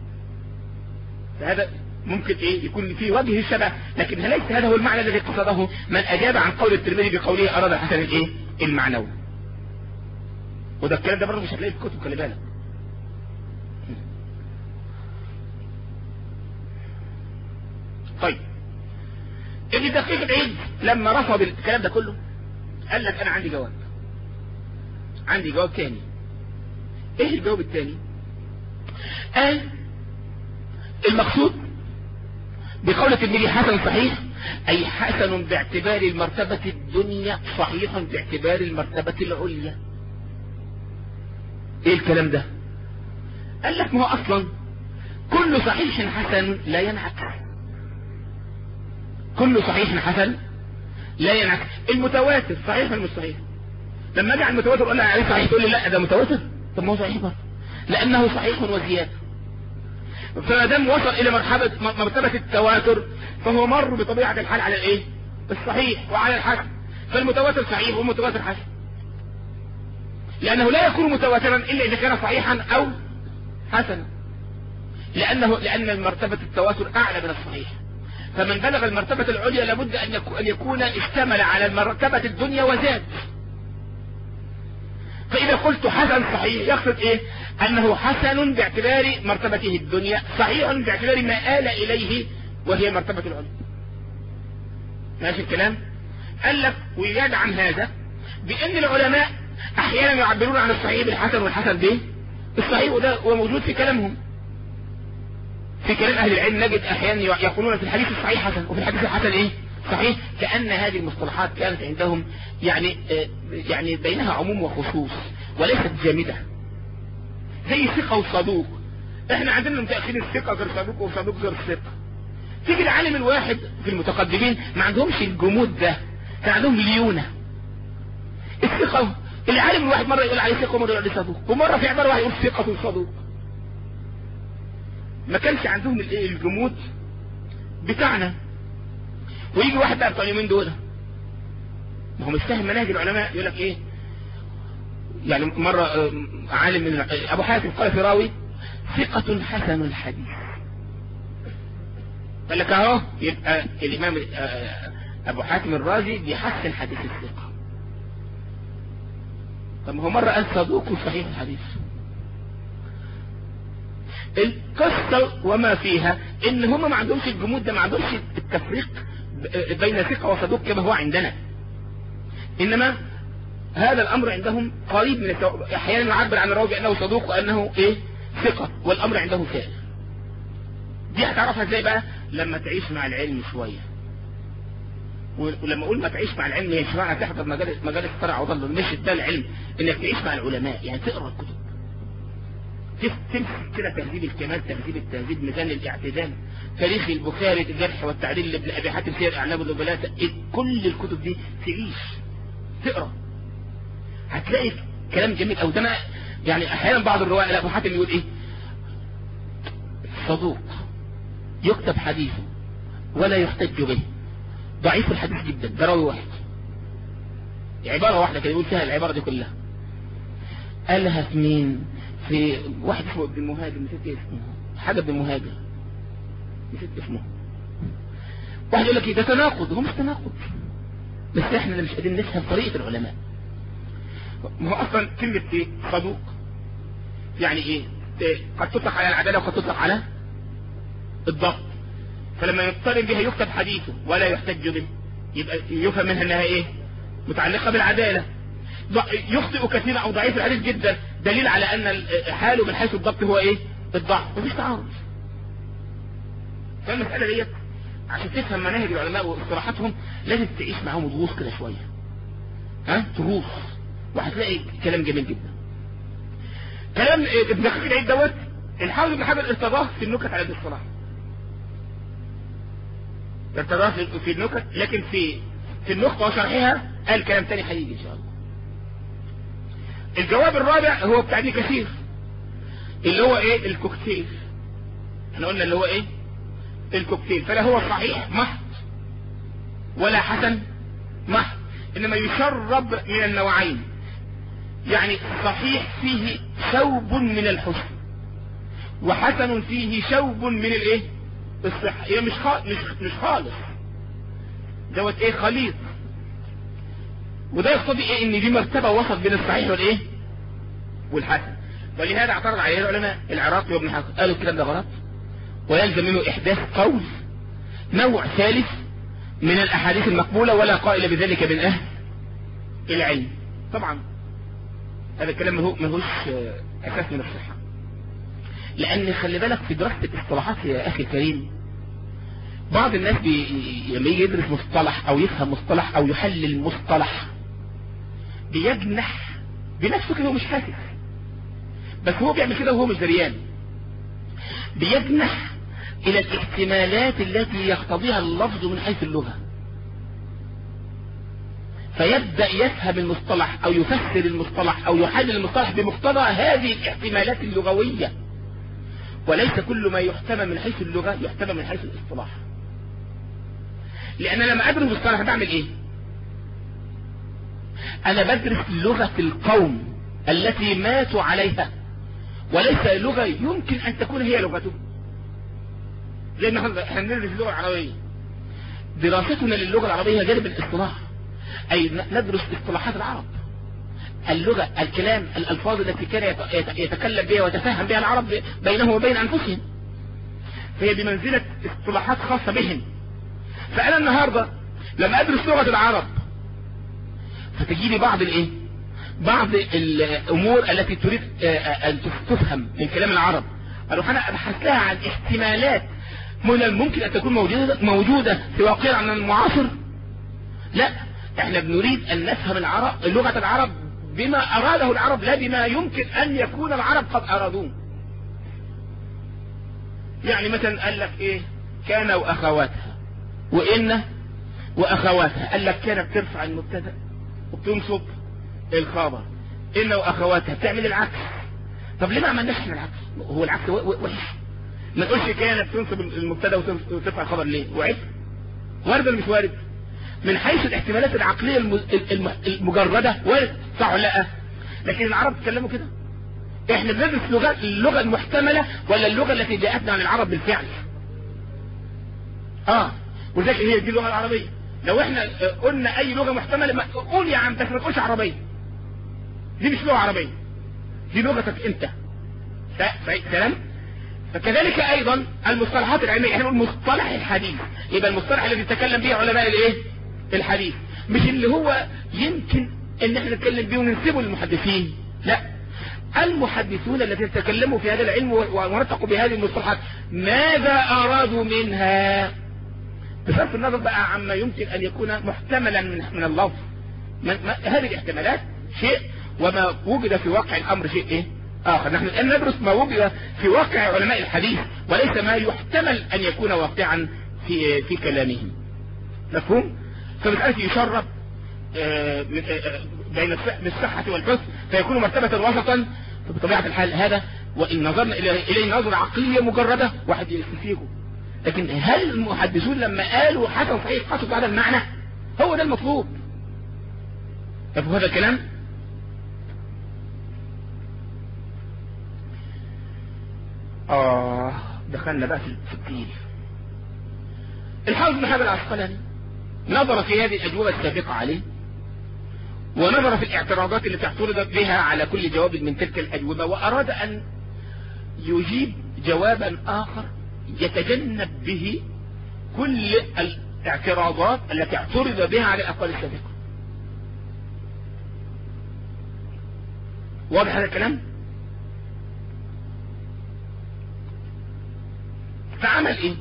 فهذا ممكن ايه يكون في وجه الشبه لكن ليس هذا هو المعنى الذي قصده من اجاب عن قول الترمذي بقوله اراد الحسن الايه المعنوي وده الكلام ده برضه مش هتلاقيه في الكتب خلي بالك طيب ابن دقيق العيد لما رفض الكلام ده كله قال لك انا عندي جواب عندي جواب تاني ايه الجواب التاني قال المقصود بقول الترمذي حسن صحيح اي حسن باعتبار المرتبة الدنيا صحيح باعتبار المرتبة العليا ايه الكلام ده قال لك ما هو اصلا كل صحيح حسن لا ينعكس كل صحيح حسن لا ينعكس المتواتر صحيح ولا مش صحيح لما اجي على المتواتر اقول لك عليه صحيح تقول لي لا ده متواتر طب ما هو صحيح برضه لانه صحيح وزياده فما دام وصل الى مرحبة مرتبة التواتر فهو مر بطبيعة الحال على الايه الصحيح وعلى الحسن فالمتواتر صحيح والمتواتر حسن لانه لا يكون متواترا الا اذا كان صحيحا او حسنا لانه لان مرتبة التواتر اعلى من الصحيح فمن بلغ المرتبة العليا لابد ان ان يكون اشتمل على المرتبة الدنيا وزاد فإذا قلت حسن صحيح يقصد إيه أنه حسن باعتبار مرتبته الدنيا صحيح باعتبار ما آل إليه وهي مرتبة العلم ماشي الكلام قال لك ويدعم هذا بأن العلماء أحيانا يعبرون عن الصحيح بالحسن والحسن به الصحيح وده وموجود في كلامهم في كلام أهل العلم نجد أحيانا يقولون في الحديث الصحيح حسن وفي الحديث الحسن إيه صحيح كأن هذه المصطلحات كانت عندهم يعني يعني بينها عموم وخصوص وليست جامدة زي ثقة وصدوق احنا عندنا متأخرين الثقة غير صدوق وصدوق غير الثقة تيجي العالم الواحد في المتقدمين ما عندهمش الجمود ده كان عندهم ليونة الثقة العالم الواحد مرة يقول عليه ثقة ومرة يقول عليه صدوق ومرة في عبارة واحد يقول ثقة وصدوق ما كانش عندهم الجمود بتاعنا ويجي واحد بقى بتوع اليومين دول ما هو مش فاهم مناهج العلماء يقول لك ايه يعني مرة عالم من ابو حاتم قال في راوي ثقة حسن الحديث قال لك اهو يبقى الامام ابو حاتم الرازي بيحسن حديث الثقة طب هو مرة قال صدوق صحيح الحديث القصة وما فيها ان هم ما عندهمش الجمود ده ما عندهمش التفريق بين ثقة وصدوق كما هو عندنا انما هذا الامر عندهم قريب من التو... احيانا يعبر عن الراوي بانه صدوق وانه ايه ثقة والامر عنده سائر دي هتعرفها ازاي بقى لما تعيش مع العلم شوية ولما اقول ما تعيش مع العلم مش معنى تحضر مجالس مجالس فرع وضل مش ده العلم انك تعيش مع العلماء يعني تقرا الكتب تمسك كده تهذيب الكمال تهذيب التهذيب ميزان الاعتدال تاريخ البخاري الجرح والتعديل لابن ابي حاتم سير اعلام النبلاء كل الكتب دي تعيش تقرا هتلاقي كلام جميل او ده يعني احيانا بعض الرواة ابو حاتم يقول ايه صدوق يكتب حديثه ولا يحتج به ضعيف الحديث جدا ده راوي واحد عبارة واحدة كده يقول فيها العبارة دي كلها قالها في مين في واحد اسمه ابن المهاجر نسيت اسمه حاجة ابن المهاجر نسيت اسمه واحد يقول لك ده تناقض هو مش تناقض بس احنا اللي مش قادرين نفهم طريقة العلماء ما هو اصلا كلمة ايه صدوق يعني ايه قد تطلق على العدالة وقد تطلق على الضبط فلما يقترن بها يكتب حديثه ولا يحتج به يبقى يفهم منها انها ايه متعلقة بالعدالة يخطئ كثيرا او ضعيف الحديث جدا دليل على ان حاله من حيث الضبط هو ايه الضعف مفيش تعارض فالمسألة ديت عشان تفهم مناهج العلماء واصطلاحاتهم لازم تعيش معاهم تغوص كده شوية ها تغوص وهتلاقي كلام جميل جدا كلام ابن دقيق العيد دوت الحافظ ابن حجر ارتضاه في النكت على ابن الصلاح ارتضاه في النكت لكن في في النخبة وشرحها قال كلام تاني هيجي ان شاء الله الجواب الرابع هو بتاع ابن كثير اللي هو ايه الكوكتيل احنا قلنا اللي هو ايه الكوكتيل فلا هو صحيح محض ولا حسن محض انما يشرب من النوعين يعني صحيح فيه شوب من الحسن وحسن فيه شوب من الايه الصحة هي مش خالص مش, مش خالص دوت ايه خليط وده يقتضي ايه ان دي مرتبة وسط بين الصحيح والايه والحسن ولهذا اعترض عليه العلماء العراقي وابن حجر قالوا الكلام ده غلط ويلزم منه احداث قول نوع ثالث من الأحاديث المقبولة ولا قائل بذلك من أهل العلم طبعا هذا الكلام مهوش أساس من الصحة لأن خلي بالك في دراسة الاصطلاحات يا أخي الكريم بعض الناس بي... لما يجي يدرس مصطلح أو يفهم مصطلح أو يحلل مصطلح بيجنح بنفسه كده ومش حاسس بس هو بيعمل كده وهو مش دريان بيجنح إلى الاحتمالات التي يقتضيها اللفظ من حيث اللغة فيبدأ يفهم المصطلح أو يفسر المصطلح أو يحلل المصطلح بمقتضى هذه الاحتمالات اللغوية وليس كل ما يحتمل من حيث اللغة يحتمل من حيث الاصطلاح لأن لما أدرس مصطلح بعمل إيه أنا بدرس لغة القوم التي ماتوا عليها وليس لغة يمكن أن تكون هي لغته زي ما احنا بندرس اللغة العربية دراستنا للغة العربية جانب الاصطلاح أي ندرس اصطلاحات العرب اللغة الكلام الألفاظ التي كان يتكلم بها ويتفهم بها العرب بينهم وبين أنفسهم فهي بمنزلة اصطلاحات خاصة بهم فأنا النهاردة لما أدرس لغة العرب فتجيلي بعض الإيه بعض الأمور التي تريد أن تفهم من كلام العرب أروح أنا أبحث لها عن احتمالات من الممكن أن تكون موجودة, موجودة في واقعنا المعاصر لا احنا بنريد أن نفهم العرب لغة العرب بما أراده العرب لا بما يمكن أن يكون العرب قد أرادوه يعني مثلا قال لك إيه كان وأخواتها وإن وأخواتها قال لك كانت ترفع المبتدا وبتنصب الخبر إن وأخواتها بتعمل العكس طب ليه ما عملناش احنا العكس هو العكس وحش ما تقولش كانت تنصب المبتدا وترفع الخبر ليه وعيب وارد ولا مش وارد من حيث الاحتمالات العقلية المجردة وارد صح ولا لا لكن العرب تكلموا كده احنا بندرس لغة اللغة المحتملة ولا اللغة التي جاءتنا عن العرب بالفعل اه ولذلك هي دي اللغة العربية لو احنا قلنا اي لغة محتملة قول يا عم بس ما تقولش عربية دي مش لغة عربية دي لغتك انت كلام فكذلك ايضا المصطلحات العلمية احنا نقول مصطلح الحديث يبقى المصطلح الذي تكلم به علماء الايه الحديث مش اللي هو يمكن ان احنا نتكلم به وننسبه للمحدثين لا المحدثون الذين تكلموا في هذا العلم ونطقوا بهذه المصطلحات ماذا ارادوا منها بصرف النظر بقى عما يمكن ان يكون محتملا من من اللفظ هذه الاحتمالات شيء وما وجد في واقع الامر شيء ايه اخر نحن الان ندرس ما وجد في واقع علماء الحديث وليس ما يحتمل ان يكون واقعا في في كلامهم مفهوم فمسألة يشرب بين الصحة والحسن فيكون مرتبة وسطا فبطبيعة الحال هذا وإن نظرنا إليه نظرة عقلية مجردة واحد يستفيقه لكن هل المحدثون لما قالوا حسن صحيح قصدوا هذا المعنى هو ده المطلوب طب هذا الكلام آه دخلنا بقى في التقيل الحافظ بن حجر العسقلاني نظر في هذه الأجوبة السابقة عليه ونظر في الاعتراضات التي اعترضت بها على كل جواب من تلك الأجوبة وأراد أن يجيب جوابا آخر يتجنب به كل الاعتراضات التي اعترض بها على الأقوال السابقة واضح هذا الكلام فعمل ايه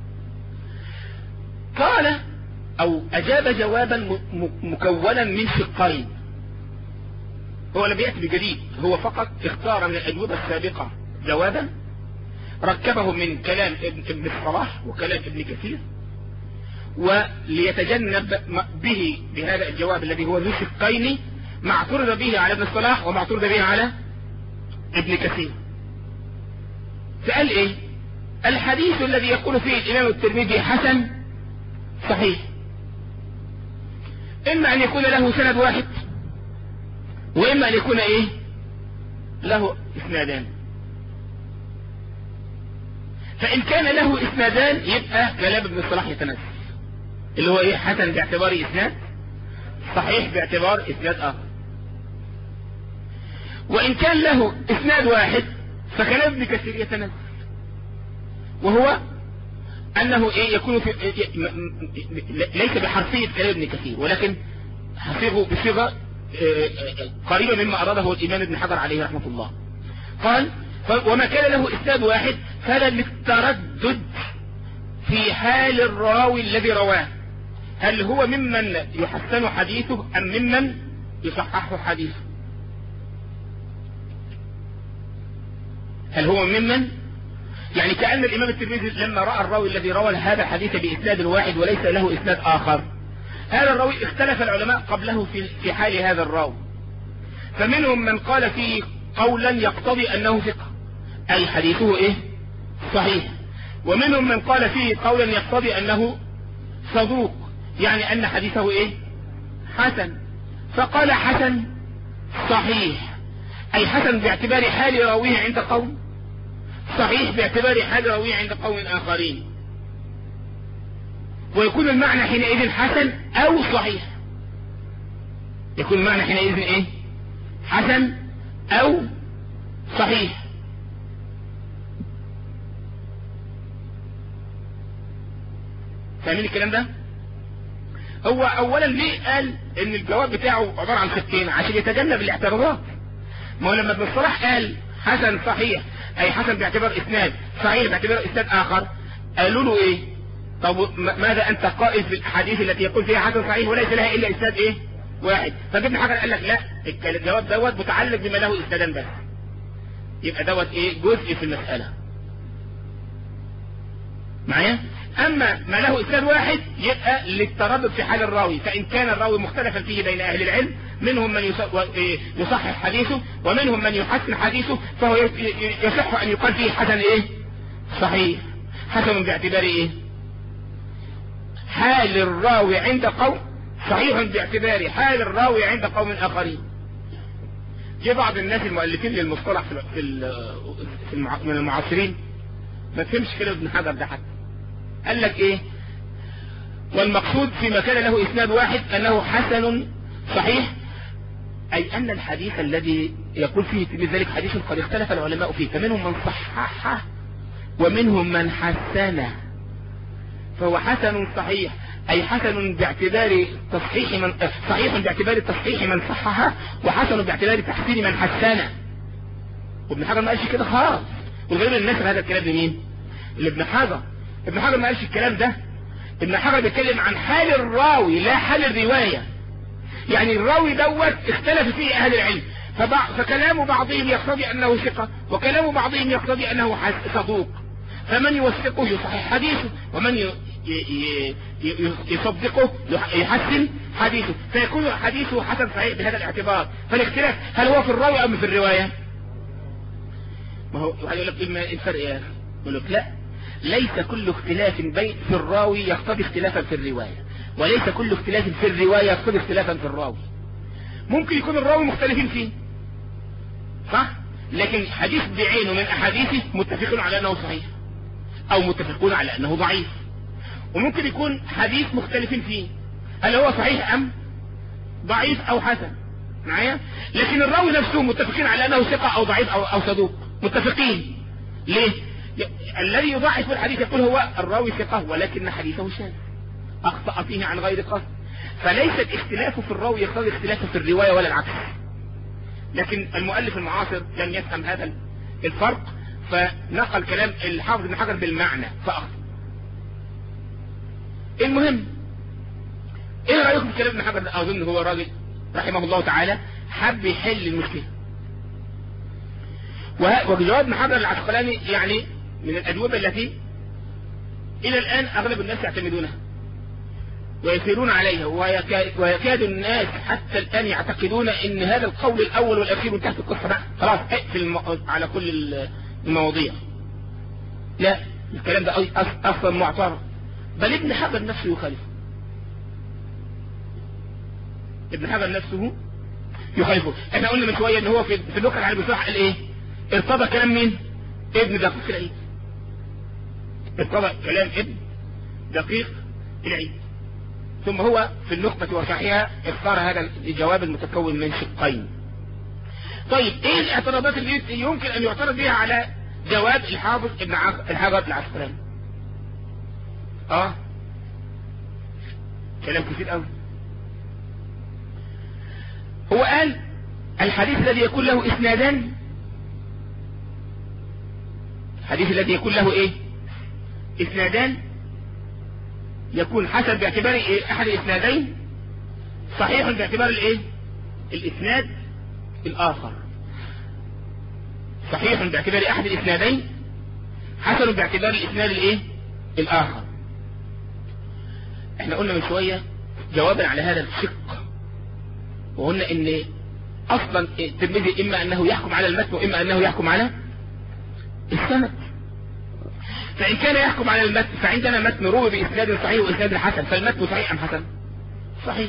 قال او اجاب جوابا مكونا من شقين هو لم يأتي بجديد هو فقط اختار من الاجوبة السابقة جوابا ركبه من كلام ابن, ابن الصلاح وكلام ابن كثير وليتجنب به بهذا الجواب الذي هو ذو شقين ما اعترض به على ابن الصلاح وما اعترض به على ابن كثير فقال ايه الحديث الذي يقول فيه الامام الترمذي حسن صحيح اما ان يكون له سند واحد واما ان يكون ايه له اسنادان فان كان له اسنادان يبقى كلام ابن الصلاح يتنزل اللي هو ايه حسن باعتبار اسناد صحيح باعتبار اسناد اخر وان كان له اسناد واحد فكلام ابن كثير يتنزل وهو انه ايه يكون في إيه م- م- ليس بحرفية كلام ابن كثير ولكن هصيغه بصيغة آه، آه، قريبة مما اراده الامام ابن حجر عليه رحمة الله قال ف- وما كان له اسناد واحد فلا للتردد في حال الراوي الذي رواه هل هو ممن يحسن حديثه ام ممن يصحح حديثه هل هو ممن يعني كأن الإمام الترمذي لما رأى الراوي الذي روى هذا الحديث بإسناد واحد وليس له إسناد آخر هذا الراوي اختلف العلماء قبله في في حال هذا الراوي فمنهم من قال فيه قولا يقتضي أنه ثقة أي حديثه إيه صحيح ومنهم من قال فيه قولا يقتضي أنه صدوق يعني أن حديثه إيه حسن فقال حسن صحيح أي حسن باعتبار حال راويه عند قوم صحيح باعتبار حال راويه عند قوم آخرين ويكون المعنى حينئذ حسن أو صحيح يكون المعنى حينئذ إيه حسن أو صحيح فاهمين الكلام ده هو اولا ليه قال ان الجواب بتاعه عبارة عن خطين عشان يتجنب الاعتراضات ما هو لما ابن الصلاح قال حسن صحيح اي حسن باعتبار اسناد صحيح باعتبار اسناد اخر قالوا له ايه طب م- ماذا انت قائل في الاحاديث التي يقول فيها حسن صحيح وليس لها الا اسناد ايه واحد فابن حجر قال لك لا الك- الجواب دوت متعلق بما له اسنادان بس يبقى دوت ايه جزء في المسألة معايا اما ما له اسناد واحد يبقى للتردد في حال الراوي فان كان الراوي مختلفا فيه بين اهل العلم منهم من يص- و- إيه يصحح حديثه ومنهم من يحسن حديثه فهو ي- ي- يصح ان يقال فيه حسن ايه صحيح حسن باعتبار ايه حال الراوي عند قوم صحيح باعتبار حال الراوي عند قوم اخرين جه بعض الناس المؤلفين للمصطلح في ال- في ال- في المع- من المعاصرين ما تفهمش كلام ابن حجر ده حتى قال لك ايه والمقصود فيما كان له اسناد واحد انه حسن صحيح اي ان الحديث الذي يقول فيه لذلك حديث قد اختلف العلماء فيه فمنهم من صححه ومنهم من حسنه فهو حسن صحيح اي حسن باعتبار تصحيح من صحيح باعتبار تصحيح من صححه وحسن باعتبار تحسين من حسنه وابن حجر ما قالش كده خالص والغريب الناس هذا الكلام لمين لابن حجر ابن حجر ما قالش الكلام ده ابن حجر بيتكلم عن حال الراوي لا حال الرواية يعني الراوي دوت اختلف فيه اهل العلم فبع... فكلام بعضهم يقتضي انه ثقة وكلام بعضهم يقتضي انه حس- صدوق فمن يوثقه يصحح حديثه ومن ي... ي... ي... ي... يصدقه يح- يحسن حديثه فيكون حديثه حسن صحيح بهذا الاعتبار فالاختلاف هل هو في الراوي ام في الرواية ما هو واحد يقول لك ايه ما- الفرق يا اخي يقول لك لا ليس كل اختلاف بين في الراوي يقتضي اختلافا في الرواية وليس كل اختلاف في الرواية يقتضي اختلافا في الراوي ممكن يكون الراوي مختلفين فيه صح لكن حديث بعينه من احاديثه متفقون على انه صحيح او متفقون على انه ضعيف وممكن يكون حديث مختلفين فيه هل هو صحيح ام ضعيف او حسن معايا لكن الراوي نفسه متفقين على انه ثقة او ضعيف او, أو صدوق متفقين ليه ي- الذي يضعف الحديث يقول هو الراوي ثقة ولكن حديثه شاذ اخطأ فيه عن غير قصد فليس الاختلاف في الراوي يقتضي اختلافه في الرواية ولا العكس لكن المؤلف المعاصر لم يفهم هذا الفرق فنقل كلام الحافظ بن حجر بالمعنى فأخذ المهم ايه رأيكم في كلام ابن حجر ده؟ اظن هو راجل رحمه الله تعالى حب يحل المشكلة وه- وجواب ابن حجر العسقلاني يعني من الأجوبة التي إلى الآن أغلب الناس يعتمدونها ويسيرون عليها ويكاد, ويكاد الناس حتى الآن يعتقدون ان هذا القول الأول والأخير انتهت القصة بقى خلاص اقفل الم... على كل ال- المواضيع لا الكلام ده أص- أص- أصلا معترض بل ابن حجر نفسه يخالف ابن حجر نفسه يخالفه احنا قلنا من شوية ان هو في, في اللغة العربية صح قال ايه ارتضى كلام مين ابن دقيق العيد ارتضى كلام ابن دقيق العيد ثم هو في النخبة وصحيحها اختار هذا الجواب المتكون من شقين طيب ايه الاعتراضات اللي يمكن ان يعترض بها على جواب الحافظ ابن عق- الحجر العسقلاني اه كلام كتير قوي هو قال الحديث الذي يكون له اسنادان الحديث الذي يكون له ايه اسنادان يكون حسن باعتبار إيه؟ احد الاسنادين صحيح باعتبار الايه الاسناد الاخر صحيح باعتبار احد الاسنادين حسن باعتبار الاسناد الايه الاخر احنا قلنا من شوية جوابا على هذا الشق وقلنا ان اصلا الترمذي اما انه يحكم على المتن واما انه يحكم على السند فان كان يحكم على المتن فعندنا متن روي باسناد صحيح واسناد حسن فالمتن صحيح ام حسن صحيح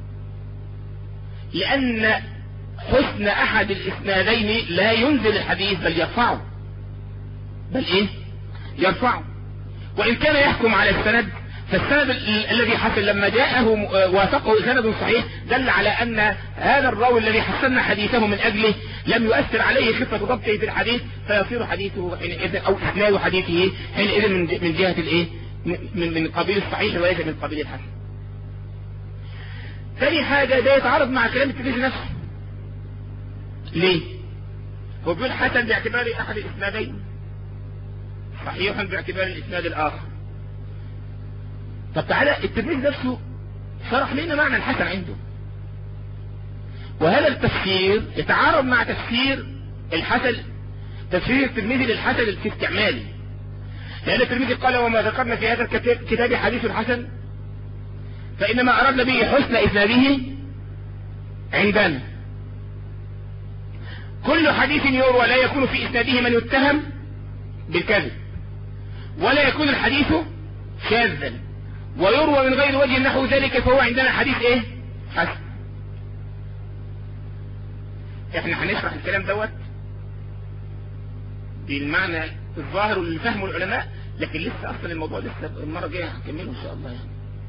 لان حسن احد الاسنادين لا ينزل الحديث بل يرفعه بل ايه يرفعه وان كان يحكم على السند فالسند ال- الذي حصل لما جاءه م- وافقه سند صحيح دل على ان هذا الراوي الذي حسنا حديثه من اجله لم يؤثر عليه خفة ضبطه في الحديث فيصير حديثه حينئذ او اسناد حديثه حينئذ من ج- من جهة الايه من من قبيل الصحيح وليس من قبيل الحسن ثاني حاجة ده يتعارض مع كلام الترمذي نفسه ليه هو بيقول حسن باعتبار احد الاسنادين صحيح باعتبار الاسناد الاخر طب تعالى الترمذي نفسه شرح لنا معنى الحسن عنده وهذا التفسير يتعارض مع تفسير الحسن تفسير الترمذي للحسن في استعماله لأن الترمذي قال وما ذكرنا في هذا الكتاب كتاب حديث حسن فإنما أردنا به حسن إسناده عندنا كل حديث يروى لا يكون في إسناده من يتهم بالكذب ولا يكون الحديث شاذا ويروى من غير وجه نحو ذلك فهو عندنا حديث ايه حسن احنا هنشرح الكلام دوت بالمعنى الظاهر واللي فهمه العلماء لكن لسه اصلا الموضوع لسه المره الجايه هنكمله ان شاء الله يعني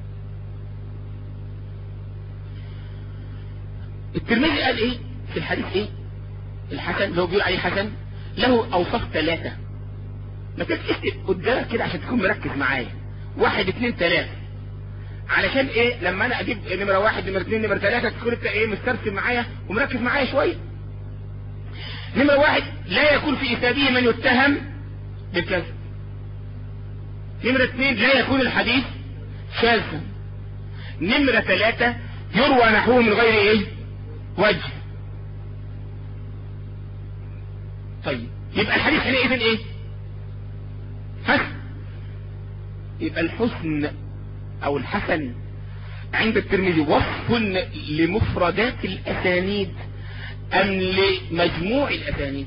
الترمذي قال ايه في الحديث ايه الحسن اللي هو بيقول عليه حسن له اوصاف ثلاثه ما تكتب قدامك كده عشان تكون مركز معايا واحد اثنين ثلاثة علشان ايه لما انا اجيب نمرة واحد نمرة اثنين نمرة ثلاثة تكون انت ايه مسترسم معايا ومركز معايا شوية نمرة واحد لا يكون في اسناده من يتهم بالكذب نمرة اثنين لا يكون الحديث شاذا نمرة ثلاثة يروى نحوه من غير ايه وجه طيب يبقى الحديث حينئذ ايه حسن يبقى الحسن او الحسن عند الترمذي وصف لمفردات الاسانيد ام لمجموع الاسانيد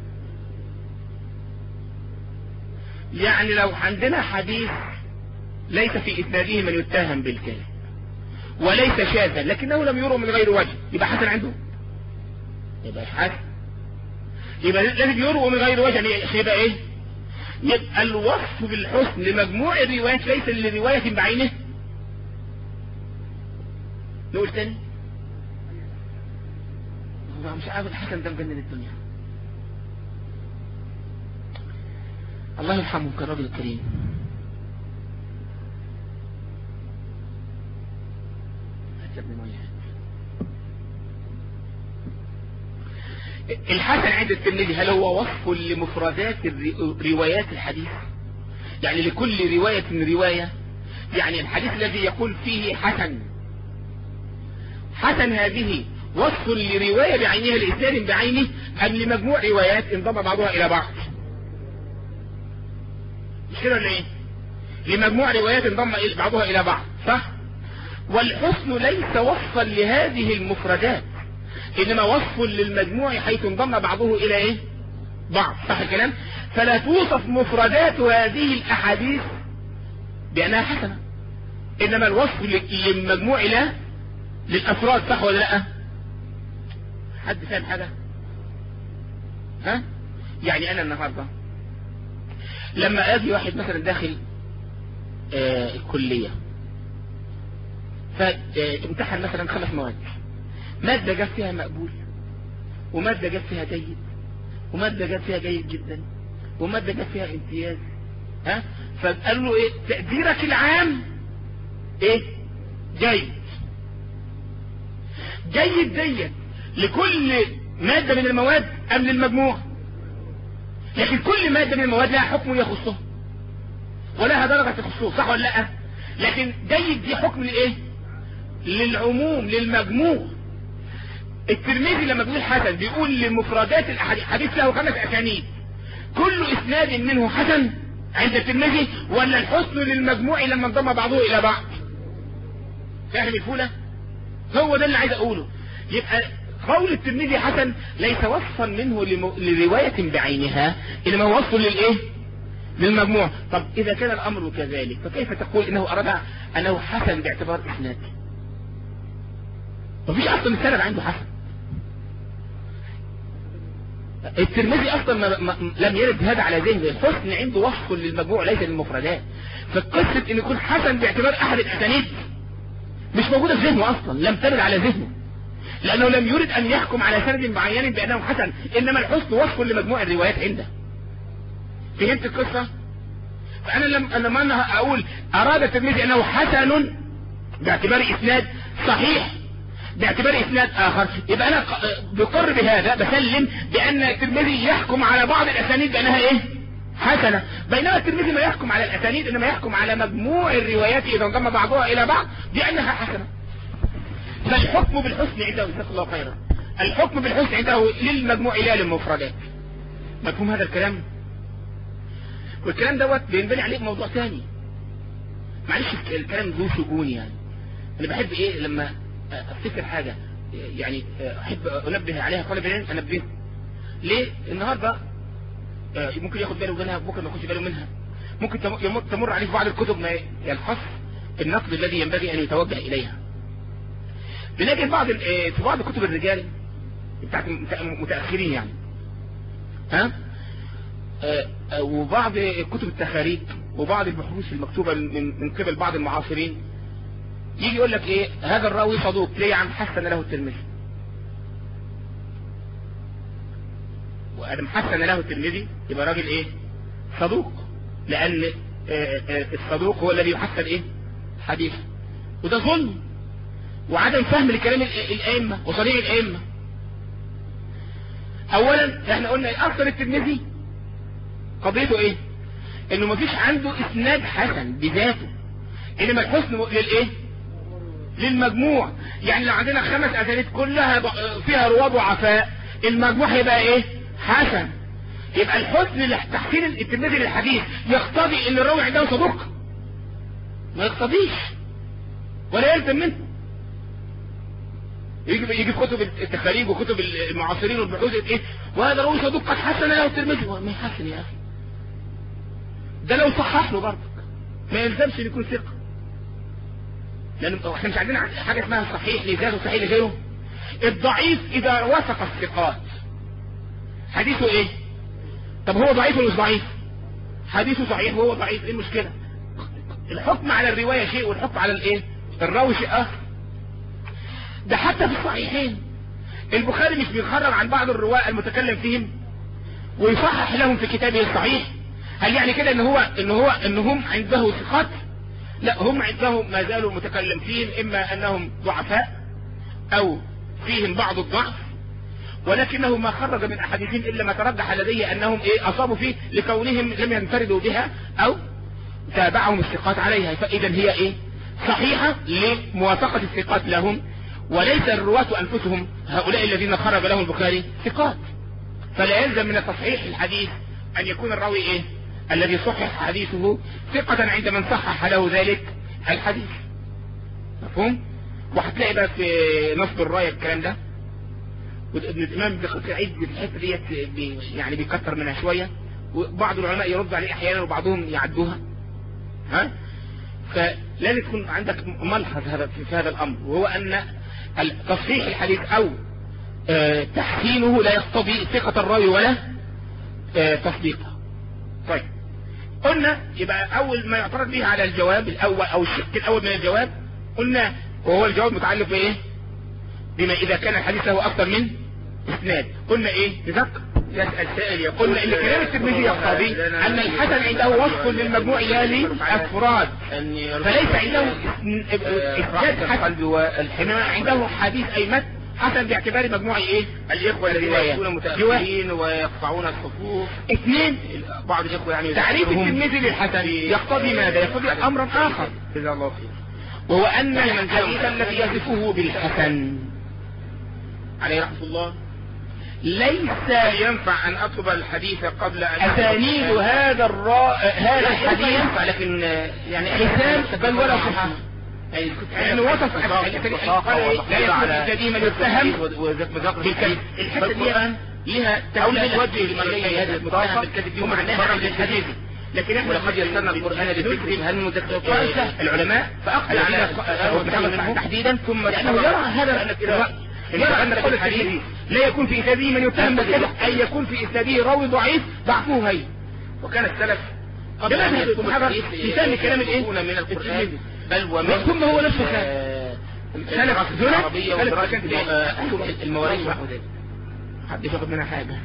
يعني لو عندنا حديث ليس في اسناده من يتهم بالكذب وليس شاذا لكنه لم يرى من غير وجه يبقى حسن عنده يبقى حسن يبقى لازم يروى من غير وجه يعني يبقى ايه يبقى الوصف بالحسن لمجموع الروايات ليس لرواية بعينه نقول تاني هو مش عارف الحسن ده مجنن الدنيا الله يرحمه كالراجل الكريم هات يا ابن ميه الحسن عند الترمذي هل هو وصف لمفردات الري- روايات الحديث يعني لكل رواية رواية يعني الحديث الذي يقول فيه حسن حسن هذه وصف لرواية بعينها لإسناد بعينه أم لمجموع روايات انضم بعضها إلى بعض مش كده ولا إيه لمجموع روايات انضم إلى- بعضها إلى بعض صح والحسن ليس وصفا لهذه المفردات انما وصف للمجموع حيث انضم بعضه الى ايه بعض صح الكلام فلا توصف مفردات هذه الاحاديث بانها حسنة انما الوصف ل- للمجموع لا للافراد صح ولا لا حد فاهم حاجة ها يعني انا النهاردة لما اجي واحد مثلا داخل آه الكلية فامتحن مثلا خمس مواد مادة جاب فيها مقبول ومادة جاب فيها جيد ومادة جاب فيها جيد جدا ومادة جاب فيها امتياز ها فقالوا له ايه تقديرك العام ايه جيد جيد ديت لكل مادة من المواد ام للمجموع لكن كل مادة من المواد لها حكم يخصها ولها درجة تخصه صح ولا لا لكن جيد دي حكم لايه للعموم للمجموع الترمذي لما بيقول حسن بيقول لمفردات الحديث له خمس اسانيد كل اسناد منه حسن عند الترمذي ولا الحسن للمجموع لما انضم بعضه الى بعض فاهم الفولة هو ده اللي عايز اقوله يبقى قول الترمذي حسن ليس وصفا منه لم... لرواية بعينها انما هو وصف للايه للمجموع طب اذا كان الامر كذلك فكيف تقول انه اراد انه حسن باعتبار اسناد مفيش اصلا السند عنده حسن الترمذي اصلا ما ما لم يرد هذا على ذهنه الحسن عنده وصف للمجموع ليس للمفردات فقصة ان يكون حسن باعتبار احد الاسانيد مش موجودة في ذهنه اصلا لم ترد على ذهنه لانه لم يرد ان يحكم على سند معين بانه حسن انما الحسن وصف لمجموع الروايات عنده فهمت القصة فانا لما لما انا اقول اراد الترمذي انه حسن باعتبار اسناد صحيح باعتبار اسناد اخر يبقى انا بقر بهذا بسلم بان الترمذي يحكم على بعض الاسانيد بانها ايه حسنة بينما الترمذي ما يحكم على الاسانيد انما يحكم على مجموع الروايات اذا انضم بعضها الى بعض بانها حسنة فالحكم بالحسن عنده جزاك الله خيرا الحكم بالحسن عنده للمجموع لا للمفردات مفهوم هذا الكلام والكلام دوت بينبني عليه موضوع ثاني معلش الكلام ذو شجون يعني انا بحب ايه لما افتكر حاجة يعني احب انبه عليها طالب العلم انبه ليه النهاردة ممكن ياخد باله منها بكره ما ياخدش باله منها ممكن تمر عليه في بعض الكتب ما يلخص النقد الذي ينبغي ان يتوجه اليها بنجد بعض في بعض كتب الرجال بتاعت متأخرين يعني ها وبعض كتب التخاريج وبعض البحوث المكتوبة من قبل بعض المعاصرين يجي يقول لك ايه هذا الراوي صدوق ليه يا عم حسن له الترمذي وادم حسن له الترمذي يبقى راجل ايه صدوق لان الصدوق هو الذي يحسن ايه حديث وده ظلم وعدم فهم لكلام الائمه وصريح الائمه اولا احنا قلنا اكثر الترمذي قضيته ايه انه مفيش عنده اسناد حسن بذاته انما الحسن للايه للمجموع يعني لو عندنا خمس اسانيد كلها فيها رواد وعفاء المجموع هيبقى ايه حسن يبقى الحسن لتحسين الترمذي للحديث يقتضي ان الراوي عنده صدوق ما يقتضيش ولا يلزم منه يجي يجي في كتب التخاريج وكتب المعاصرين والبحوث ايه وهذا راوي صدوق قد حسن له الترمذي ما يحسن يا اخي ده لو صحح له برضك ما يلزمش ان يكون ثقه لان احنا مش عندنا حاجه اسمها صحيح لذاته وصحيح لغيره الضعيف اذا وثق الثقات حديثه ايه طب هو ضعيف ولا مش ضعيف حديثه صحيح وهو ضعيف ايه المشكله الحكم على الروايه شيء والحكم على الايه الراوي شيء اخر ده حتى في الصحيحين البخاري مش بيخرج عن بعض الرواة المتكلم فيهم ويصحح لهم في كتابه الصحيح هل يعني كده ان هو ان هو ان هم عنده ثقات لا هم عندهم ما زالوا متكلم فيهم اما انهم ضعفاء او فيهم بعض الضعف ولكنه ما خرج من احاديثهم الا ما ترجح لدي انهم ايه اصابوا فيه لكونهم لم ينفردوا بها او تابعهم الثقات عليها فاذا هي ايه صحيحة لموافقة الثقات لهم وليس الرواة انفسهم هؤلاء الذين خرج لهم البخاري ثقات فلا يلزم من تصحيح الحديث ان يكون الراوي ايه الذي صحح حديثه ثقة عند من صحح له ذلك الحديث مفهوم وهتلاقي بقى في نصب الراية الكلام ده وابن الامام بقى عيد في الحته ديت بي يعني بيكتر منها شوية وبعض العلماء يرد عليه احيانا وبعضهم يعدوها ها فلازم تكون عندك ملحظ هذا في هذا الامر وهو ان تصحيح الحديث او اه تحسينه لا يقتضي ثقة الراوي ولا اه تصديقه طيب قلنا يبقى اول ما يعترض به على الجواب الاول او الشق الاول من الجواب قلنا وهو الجواب متعلق بايه بما اذا كان الحديث له اكثر من اسناد قلنا ايه نذكر يسأل سائل يقول قلنا ان كلام الترمذي يقتضي ان الحسن عنده وصف للمجموع لا لافراد فليس عنده اسناد حسن انما عنده حديث اي متن حسن باعتبار مجموع ايه الإخوة الذين يكونون متأخرين ويقطعون الصفوف اثنين بعض الإخوة يعني تعريف يذكرهم الترمذي للحسن يقتضي ماذا يقتضي امرا اخر جزاه الله خير وهو ان الحديث الذي يصفه بالحسن عليه رحمه الله ليس ينفع أن أطلب الحديث قبل أن اسانيد هذا الرا... هذا الحديث ينفع لكن يعني حسان بل ولا صحة يعني لأنه وصف لا يكون الذي من يتهم بالكذب الحته دي لها أو لا تأويل توجه لمن غير هذا المتهم بالكذب هم معناها الحديث لكن احنا ولقد يسرنا القرآن للذكر هل من مدكر العلماء فأقبل على تحديدا ثم لأنه يرى هذا يرى أن قول الحديث لا يكون في إسناده من يتهم بالكذب أي يكون في إسناده راوي ضعيف ضعفه هي وكان السلف قبل أن يكتب حجر في فهم كلام الإيه؟ يكون من القرآن بل ومن ثم هو نفسه كان آه، سلف زنا العربية سلف ودراسة كانت إيه؟ آه، المواريث ونحو ذلك حد ياخد منها حاجة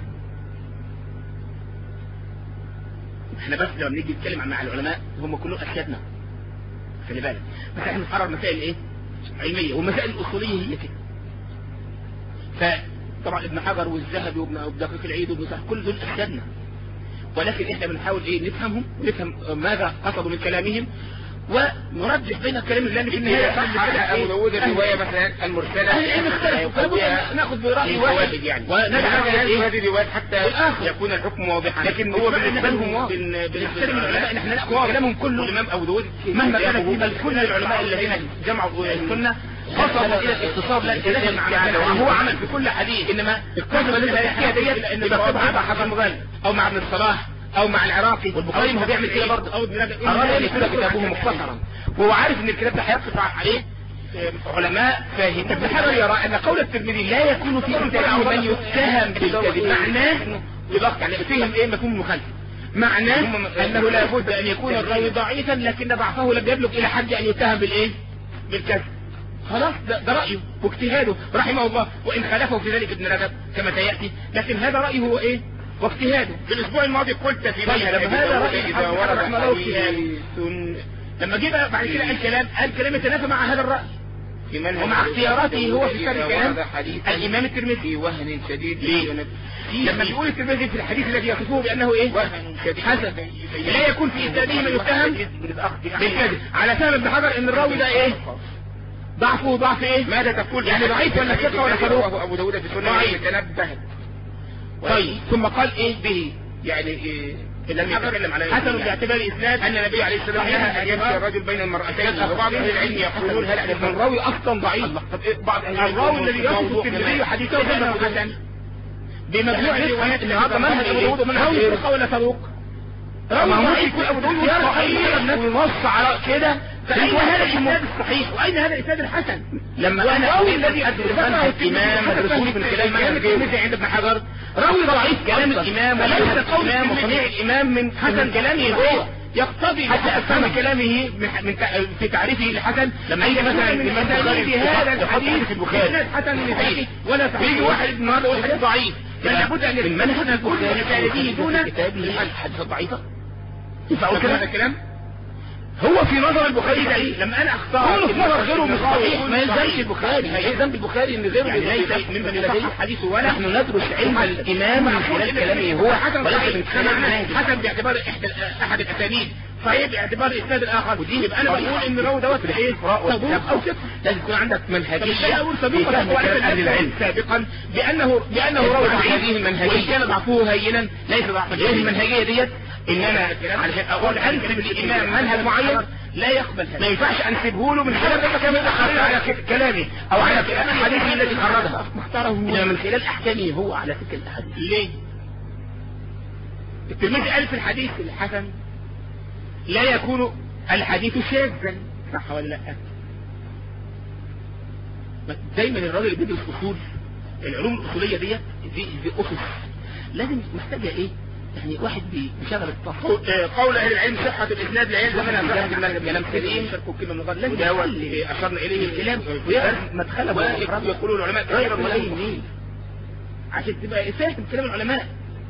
احنا بس لما بنيجي نتكلم مع العلماء هم كلهم أسيادنا خلي بالك بس احنا بنقرر مسائل ايه علمية والمسائل الأصولية هي كده فطبعا ابن حجر والذهبي وابن أبو دقيق العيد وابن صح كل دول أسيادنا ولكن احنا بنحاول ايه نفهمهم ونفهم ماذا قصدوا من كلامهم ونرجح بين الكلام اللي في النهاية صح أبو داود الرواية مثلا المرسلة أهل العلم اختلفوا فلابد ناخذ برأي واحد واحد يعني ونجعل هذه ايه هذه الروايات حتى الآخر. يكون الحكم واضحا لكن هو هو بالنسبة لهم واضح بنحترم العلماء ان احنا ناخذ كلامهم كله والإمام أبو داود مهما كان فيه بل كل العلماء الذين جمعوا السنة وصلوا الى الاختصار لا الكلام مع هو عمل في كل حديث انما اكتشف الحكايه ديت ان يكتبها مع حسن مغالي او مع ابن الصلاح او مع العراقي والبخاري ما هو بيعمل كده برضه او ابن رجب اراد ان يكون كتابه مختصرا وهو عارف ان الكتاب ده هيقطع عليه علماء فاهمين ابن حجر يرى ان قول الترمذي لا يكون في كتابه من يتهم بالكذب معناه بضغط عليه فهم ايه مفهوم مخالف معناه انه لا بد ان يكون الراوي ضعيفا لكن ضعفه لم يبلغ الى حد ان يتهم بالايه بالكذب خلاص ده, ده رأيه واجتهاده رحمه الله وإن خالفه في ذلك ابن رجب كما سيأتي لكن هذا رأيه هو إيه واجتهاده في الأسبوع الماضي قلت في طيب بيان لما هذا رأي إذا الحافظ ورد رحمه الله واجتهاده حديث لما جه بقى بعد كده قال كلام قال كلام يتنافى مع هذا الرأي في منهج ومع اختياراته هو في كتاب إذا الكلام ورد حديث الإمام الترمذي في وهن شديد ليه؟ لما بيقول الترمذي في الحديث الذي يصفه بأنه إيه وهن شديد حسن لا يكون في إسناده من يتهم بالكذب على فهم ابن حجر ان الراوي ده ايه ضعفه ضعف ايه ماذا تقول يعني ضعيف ولا ثقة ولا صدوق رواه أبو داود في سنة ضعيف. تنبه طيب ثم قال ايه به يعني إيه لم يتكلم على حسن باعتبار اسناد أن النبي عليه السلام نهى أن يمشي الرجل بين المرأتين وبعض أهل العلم يقولون هل لأن الراوي اصلا ضعيف طب إيه بعض أهل العلم الراوي الذي يصف موضوع الترمذي حديثه كمان. بأنه حسن بمجموع يعني الروايات اللي هذا هذا منهج منهج ابو داود ومنهج راوي غيره ولا صدوق راوي ما هو ضعيف يكون أبو داود يرى ونص على كده فأين هو هذا الاسم- الإسناد الصحيح وأين هذا الإسناد الحسن لما أنا والراوي أريد الذي أدرس ذكره منهج الترمذي إمام حسن الرسول من من خلال خلال كلام منهج الترمذي عند ابن حجر راوي ضعيف كلام أصلاً. الإمام وليس قول الإمام وصنيع الإمام من حسن كلامه هو يقتضي حتى أفهم كلامه من من تع- في تعريفه لحسن لما أن يجي يكون مثلا من الإمام أسانيد البخاري هذا يحط الحديث في البخاري. إسناد حسن لذاته ولا صحيح ويجي واحد النهارده يقول حديث ضعيف بل لابد أن من منهج يكون البخاري أسانيده دون كتابه الحديث الضعيفة ينفع أقول كده هذا الكلام هو في نظر البخاري ده ايه لما انا اختار هو في نظر غيره مش صحيح ما يلزمش صحيح. البخاري ما يلزم بالبخاري ان غيره يعني ليس يصحح ممن يصحح حديثه ولا نحن ندرس علم الامام من خلال كلامه هو حسن وليس صحيح من خلال منهجه حسن باعتبار احد احد الاسانيد صحيح باعتبار الاسناد الاخر ودي يبقى انا بقول ان الراوي دوت ايه صدوق او ثقه لازم يكون عندك منهجية اقول في صدوق فهم كلام اهل العلم سابقا بانه بانه راوي عن ضعيف هذه المنهجية. وان كان ضعفه هينا ليس ضعفا هذه المنهجيه ديت ان انا علشان اقول انسب للامام منهج معين لا يقبل هذا ما ينفعش انسبه له من خلال كلام على كلامي او على احاديثه التي خرجها مختاره انما من خلال احكامه هو على تلك الاحاديث ليه الترمذي قال في الحديث الحسن لا يكون الحديث شاذا صح ولا لا دايما الراجل اللي بيدرس اصول العلوم الاصوليه ديت دي, دي اسس لازم محتاجه ايه يعني واحد بي- بيشغل التصور قول اهل العلم صحه الاسناد لا يلزم منها صحه المذهب كلام سليم شركوا كلمه من غير لازم ده هو اللي اشرنا اليه الكلام ويعرف مدخله ويقولوا العلماء غير غير المليم المليم عشان تبقى فاهم كلام العلماء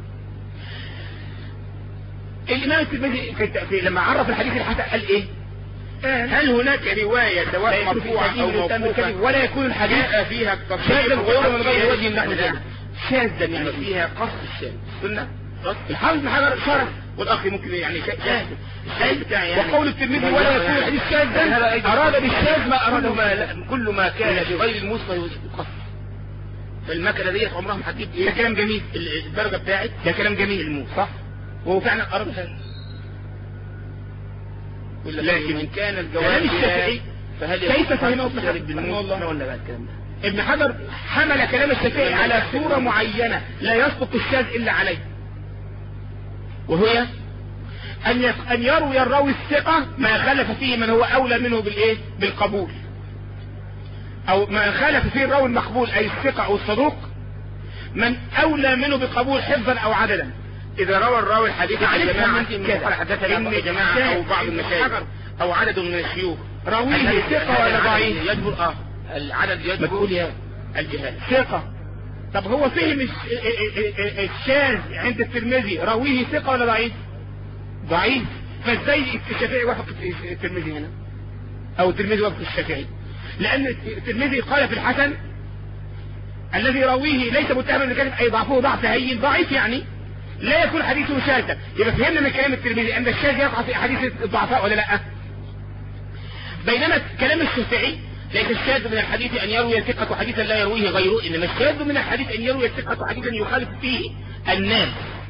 الامام الترمذي في- في- لما عرف الحديث الحسن قال ايه هل هناك رواية سواء مرفوعة أو موقوفة ولا يكون الحديث جاء فيها شاذا التصريح غير من غير وجه والتقييد؟ نحن ذلك شاذا يعني فيها قصد الشاذ سنة الحافظ بن حجر شرف والاخ ممكن يعني شا- شاذ الشاذ بتاع يعني وقول الترمذي ولا يكون الحديث شاذا اراد بالشاذ ما كل اراده ما لا- كل ما كان بغير المصفى يقصد فالمكنه ديت عمرها ما هتجيب ده كلام جميل ال- الدرجه بتاعت ده كلام جميل الموس صح وهو فعلا اراد هذا لكن إن كان الجواب كلام لا، الشافعي فهل كيف يكون فهمه ابن الشارب حجر بالموس؟ رحمه الله؟ احنا قلنا بقى الكلام ده ابن حجر حمل كلام الشافعي على صورة معينة لا يسبق الشاذ إلا عليه وهي أن يف... أن يروي الراوي الثقة ما خالف فيه من هو أولى منه بالإيه؟ بالقبول أو ما خالف فيه الراوي المقبول أي الثقة أو الصدوق من أولى منه بالقبول حفظا أو عددا إذا روى الراوي الحديث يعني يا جماعة فهم كيف قال حدثنا إن بعض الجماعة أو الشاذ بعض ابن المشايخ حجر أو عدد من الشيوخ راويه الذي- ثقة ولا العدد ضعيف؟ يجبر اه العدد ما يجبر تقول يا الجهاد ثقة طب هو فهم الش- الشاذ عند الترمذي راويه ثقة ولا ضعيف ضعيف فازاي الشافعي وافق الترمذي هنا او الترمذي وافق الشافعي لان الترمذي قال في الحسن الذي راويه ليس متهما بالكذب اي ضعفه ضعف هين ضعيف يعني لا يكون حديثه شاذا يبقى فهمنا من كلام الترمذي ان الشاذ يقع في احاديث الضعفاء ولا لا بينما كلام الشافعي ليس الشاذ من الحديث ان يروي الثقة حديثا لا يرويه غيره انما الشاذ من الحديث ان يروي الثقة حديثا يخالف فيه الناس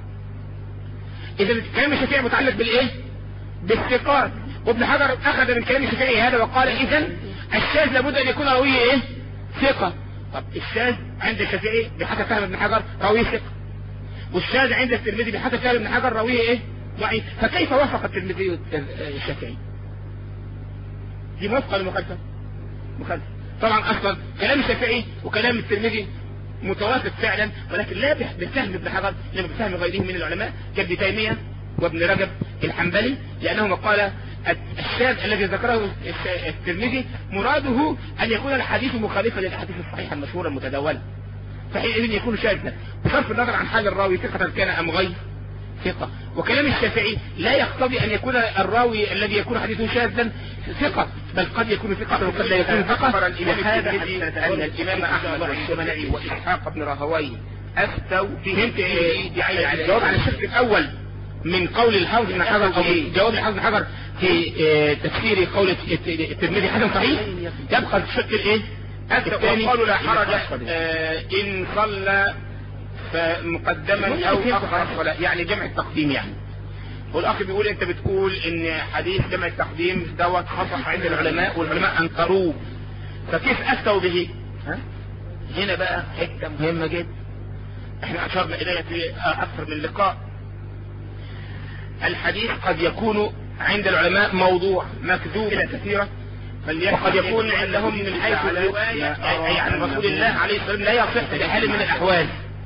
اذا كلام الشافعي متعلق بالايه بالثقات وابن حجر اخذ من كلام الشافعي هذا وقال اذا الشاذ لابد ان يكون راويه ايه ثقة طب الشاذ عند الشافعي بحسب فهم ابن حجر راويه ثقة والشاذ عند الترمذي بحسب فهم ابن حجر راويه ايه ضعيف فكيف وافق الترمذي الشافعي دي موافقة ولا مخالفة مخالفة طبعا اصلا كلام الشافعي وكلام الترمذي متوافق فعلا ولكن لا بح- بفهم ابن حجر لما بفهم غيره من العلماء كابن تيمية وابن رجب الحنبلي لانهما قال الشاذ الذي ذكره الش- الترمذي مراده ان يكون الحديث مخالفا للاحاديث الصحيحة المشهورة المتداولة فحينئذ يكون شاذا بصرف النظر عن حال الراوي ثقة كان ام غير ثقة وكلام الشافعي لا يقتضي ان يكون الراوي الذي يكون حديثه شاذا ثقة بل قد يكون ثقة وقد لا يكون ثقة أخبر الإمام وهذا الترمذي حتى أن الإمام أحمد والشافعي وإسحاق بن راهويه أفتوا في فهمت ايه الجواب على الشق الاول من قول الحافظ بن حجر او من جواب الحافظ بن حجر في آه، تفسير قول الت- الترمذي حسن صحيح يبقى الشق الايه الثاني وقالوا لا حرج الأصفر. آه، إن صلى فمقدما أو أخر الصلاة يعني جمع التقديم يعني والأخ بيقول أنت بتقول إن حديث جمع التقديم دوت خطأ عند العلماء والعلماء أنكروه فكيف أفتوا به؟ ها؟ هنا بقى حتة مهمة جدا احنا أشرنا إليها في أكثر من لقاء الحديث قد يكون عند العلماء موضوع مكذوب كثيرة وقد يكون عندهم من حيث الرواية أي عن رسول الله عليه الصلاة والسلام لا يصح بحال من الأحوال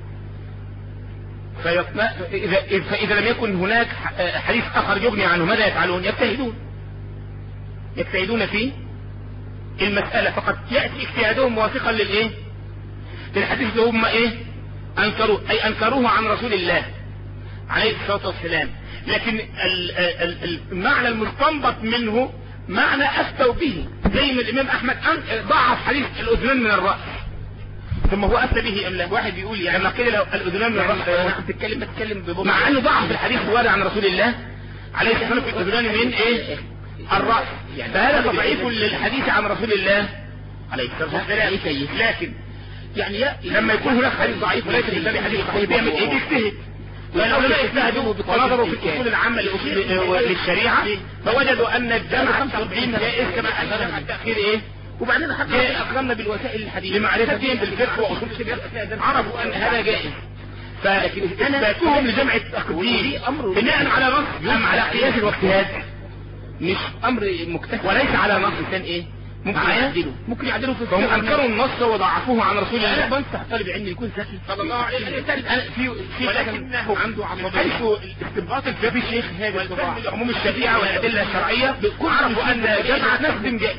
فيطمع إذا, فإذا لم يكن هناك حديث آخر يغني عنه ماذا يفعلون يجتهدون يجتهدون في المسألة فقد يأتي اجتهادهم موافقا للإيه للحديث اللي هم إيه أنكروه أي أنكروه عن رسول الله عليه الصلاة والسلام لكن ال- ال- المعنى المستنبط منه معنى أفتوا به زي ما الإمام أحمد أن- ضعف حديث الأذنان من الرأس ثم هو أفتى به أم لا واحد بيقول يعني لما قيل لو الأذنان من الرأس يعني بتتكلم بتتكلم ببطء مع أنه ضعف الحديث الوارد عن رسول الله عليه الصلاة والسلام في الأذنان من إيه الرأس فهذا تضعيف للحديث عن رسول الله عليه الصلاة والسلام لكن يعني يا لما يكون هناك حديث ضعيف وليس بالتالي حديث صحيح بيعمل ايه بيجتهد والعلماء اجتهدوا ونظروا في الاصول العامه لأصول- للشريعه فوجدوا ان الجمع التقديم جائز كما ان جمع التاخير ايه وبعدين حتى اكرمنا بالوسائل الحديث لمعرفتهم بالفقه واصول الشريعه عرفوا ان هذا جائز فاثباتهم لجمع التقديم بناء على نص ام على قياس واجتهاد مش امر مكتسب وليس على نص الانسان ايه ممكن معايا؟ يعدلوا ممكن يعدلوا في فهم الصيغة. انكروا النص وضعفوه عن رسول انا الله بنصح طالب علم يكون ذكي صلى الله عليه وسلم. انا في في ولكنه عنده عصبيه حيث الاستنباط الفقهي الشيخ والفهم لعموم الشريعه والادله الشرعيه عرفوا ان جمع التقديم جائز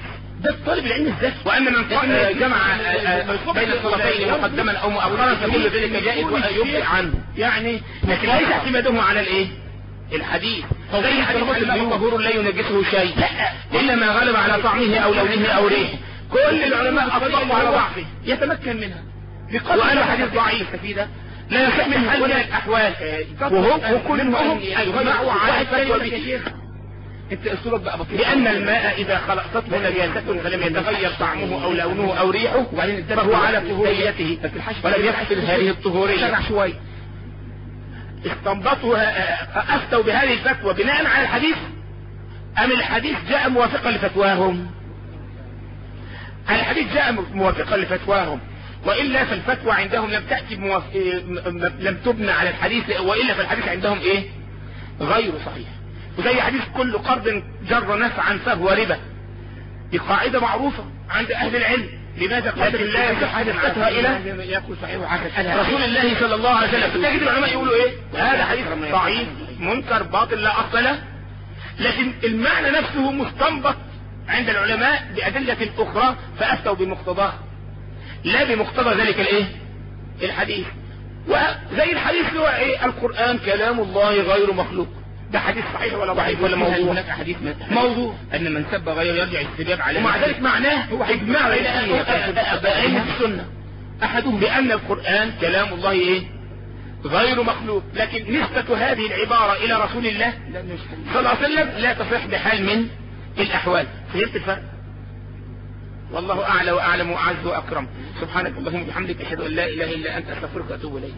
ده طالب العلم الذكي وأن من لكن- جمع آه، آه، بين الصلاتين مقدما أو مؤخرا فكل ذلك جائز ويبعد عنه يعني لكن ليس اعتماده على الإيه؟ الحديث زي حديث الماء طهور لا ينجسه شيء إلا ما غلب على طعمه أو لونه أو ريحه كل العلماء أطلقوا على ضعفه يتمكن منها وأنا حديث ضعيف في ده لا يصح من حل من الأحوال وهم وكلهم أجمعوا على الفتوى به انت اسلوبك بقى بسيط لأن الماء إذا خلقته نجاسة فلم يتغير طعمه أو لونه أو ريحه فهو على طهوريته ولم يحصل هذه الطهورية شرع شوية استنبطوا أفتوا بهذه الفتوى بناء على الحديث أم الحديث جاء موافقا لفتواهم الحديث جاء موافقا لفتواهم وإلا فالفتوى عندهم لم تأتي موافق... لم تبنى على الحديث وإلا فالحديث عندهم إيه غير صحيح وزي حديث كل قرض جر نفعا فهو ربا دي قاعدة معروفة عند أهل العلم لماذا قال الله يصح نسبتها إلى يأكل صحيح وحسن رسول الله صلى الله عليه وسلم تجد العلماء يقولوا ايه هذا حديث ضعيف منكر باطل لا اصل له لكن المعنى نفسه مستنبط عند العلماء بأدلة أخرى فأفتوا بمقتضاه لا بمقتضى ذلك الايه الحديث وزي الحديث اللي هو ايه القرآن كلام الله غير مخلوق ده حديث صحيح ولا ضعيف ولا موضوع هناك احاديث موضوع ان من سب غير يرجع السباب على ومع ذلك معناه هو اجماع بين ائمه السنه احدهم بان القران كلام الله ايه غير مخلوق لكن نسبة هذه العبارة الى رسول الله صلى الله عليه وسلم لا تصح بحال من الاحوال فهمت الفرق والله اعلى واعلم واعز واكرم سبحانك اللهم وبحمدك اشهد ان لا اله الا انت استغفرك واتوب اليك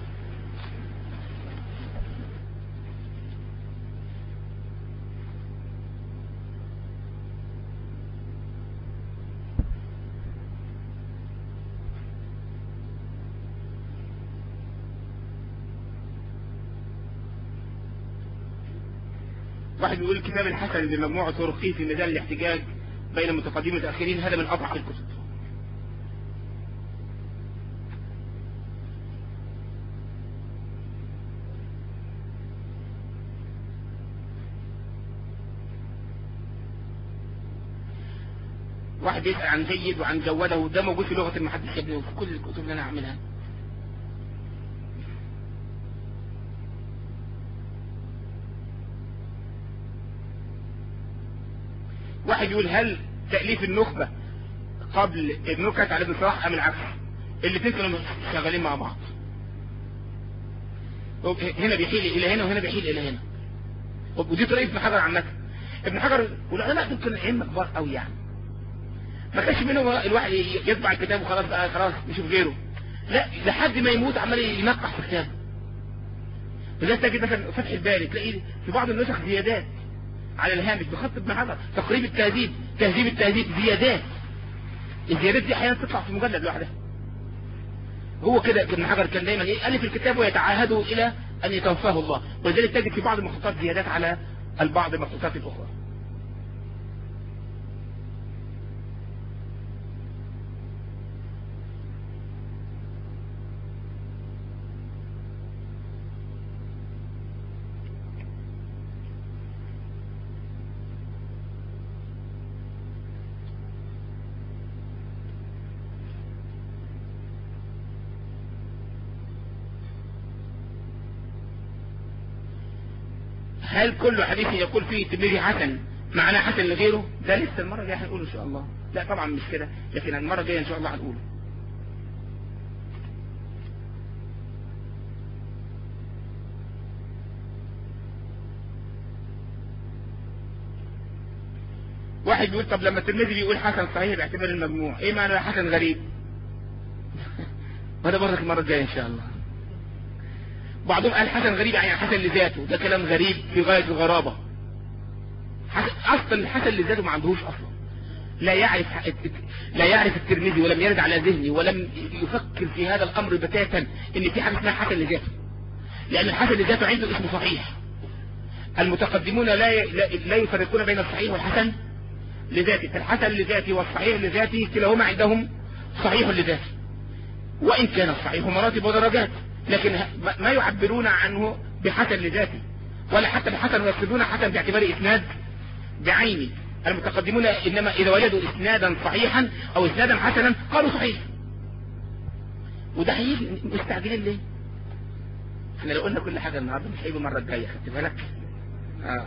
واحد بيقول الكتاب الحسن بمجموعة طرقه في ميزان الاحتجاج بين المتقدمين والمتأخرين هذا من أضعف الكتب واحد يسأل عن جيد وعن جوده وده موجود في لغة المحدث يا ابني وفي كل الكتب اللي أنا أعملها واحد يقول هل تأليف النخبة قبل النكت على ابن صلاح أم العكس الاثنين كانوا شغالين مع بعض هنا بيحيل إلى هنا وهنا بيحيل إلى هنا ودي طريقة ابن حجر عامة ابن حجر والعلماء دول كانوا أئمة كبار قوي يعني ما كانش منهم الواحد يطبع الكتاب وخلاص بقى خلاص نشوف غيره لا لحد ما يموت عمال ينقح في كتابه وزي تجد مثلا فتح الباري تلاقي في بعض النسخ زيادات على الهامش بخط ابن حجر تقريب التهذيب تهذيب التهذيب زيادات الزيادات دي احيانا تطلع في مجلد لوحدها هو كده ابن حجر كان دايما يالف الكتاب ويتعاهد الى ان يتوفاه الله ولذلك تجد في بعض المخطوطات زيادات على البعض المخطوطات الاخرى هل كل حديث يقول فيه الترمذي حسن معناه حسن لغيره ده لسه المره الجايه هنقوله ان شاء الله لا طبعا مش كده لكن المره الجايه ان شاء الله هنقوله واحد بيقول طب لما الترمذي بيقول حسن صحيح باعتبار المجموع ايه معنى حسن غريب وده برضك المره الجايه ان شاء الله بعضهم قال حسن غريب يعني حسن لذاته ده كلام غريب في غاية الغرابة اصلا الحسن لذاته ما عندهوش اصلا لا يعرف لا يعرف الترمذي ولم يرد على ذهني ولم يفكر في هذا الامر بتاتا ان في حاجه اسمها حسن لذاته لان الحسن لذاته عنده اسم صحيح المتقدمون لا لا يفرقون بين الصحيح والحسن لذاته فالحسن لذاته والصحيح لذاته كلاهما عندهم صحيح لذاته وان كان الصحيح مراتب ودرجات لكن ما يعبرون عنه بحسن لذاته ولا حتى بحسن ويقصدون حسن باعتبار اسناد بعيني المتقدمون إنما إذا وجدوا إسنادا صحيحا أو إسنادا حسنا قالوا صحيح وده هيجي مستعجلين ليه؟ احنا لو قلنا كل حاجة النهاردة مش هيجي المرة الجاية خدت بالك؟ اه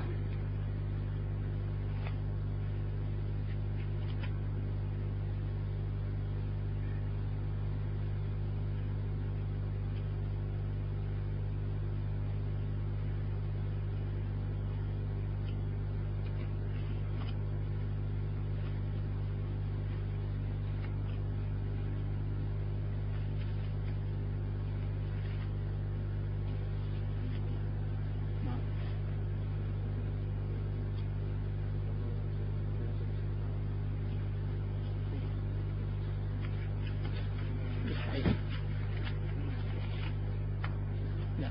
مش صحيح. لا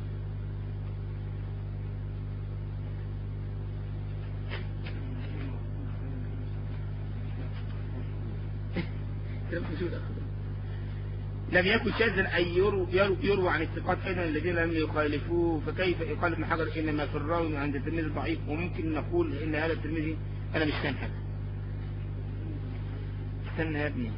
كلام موجود أخذ. لم يكن شاذا أن يرو يرو يروى عن الثقات أيضا الذين لم يخالفوه فكيف يقال ابن حجر إنما في الراوي عند الترمذي ضعيف وممكن نقول إن هذا الترمذي أنا مش فاهم حاجة استنى يا ابني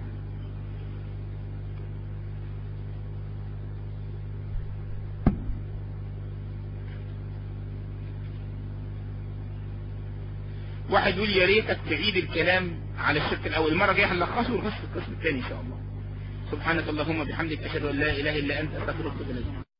واحد يقول يا ريتك تعيد الكلام على الشق الاول المره الجايه هنلخصه ونخش في القسم الثاني ان شاء الله سبحانك اللهم وبحمدك اشهد ان لا اله الا انت استغفرك واتوب اليك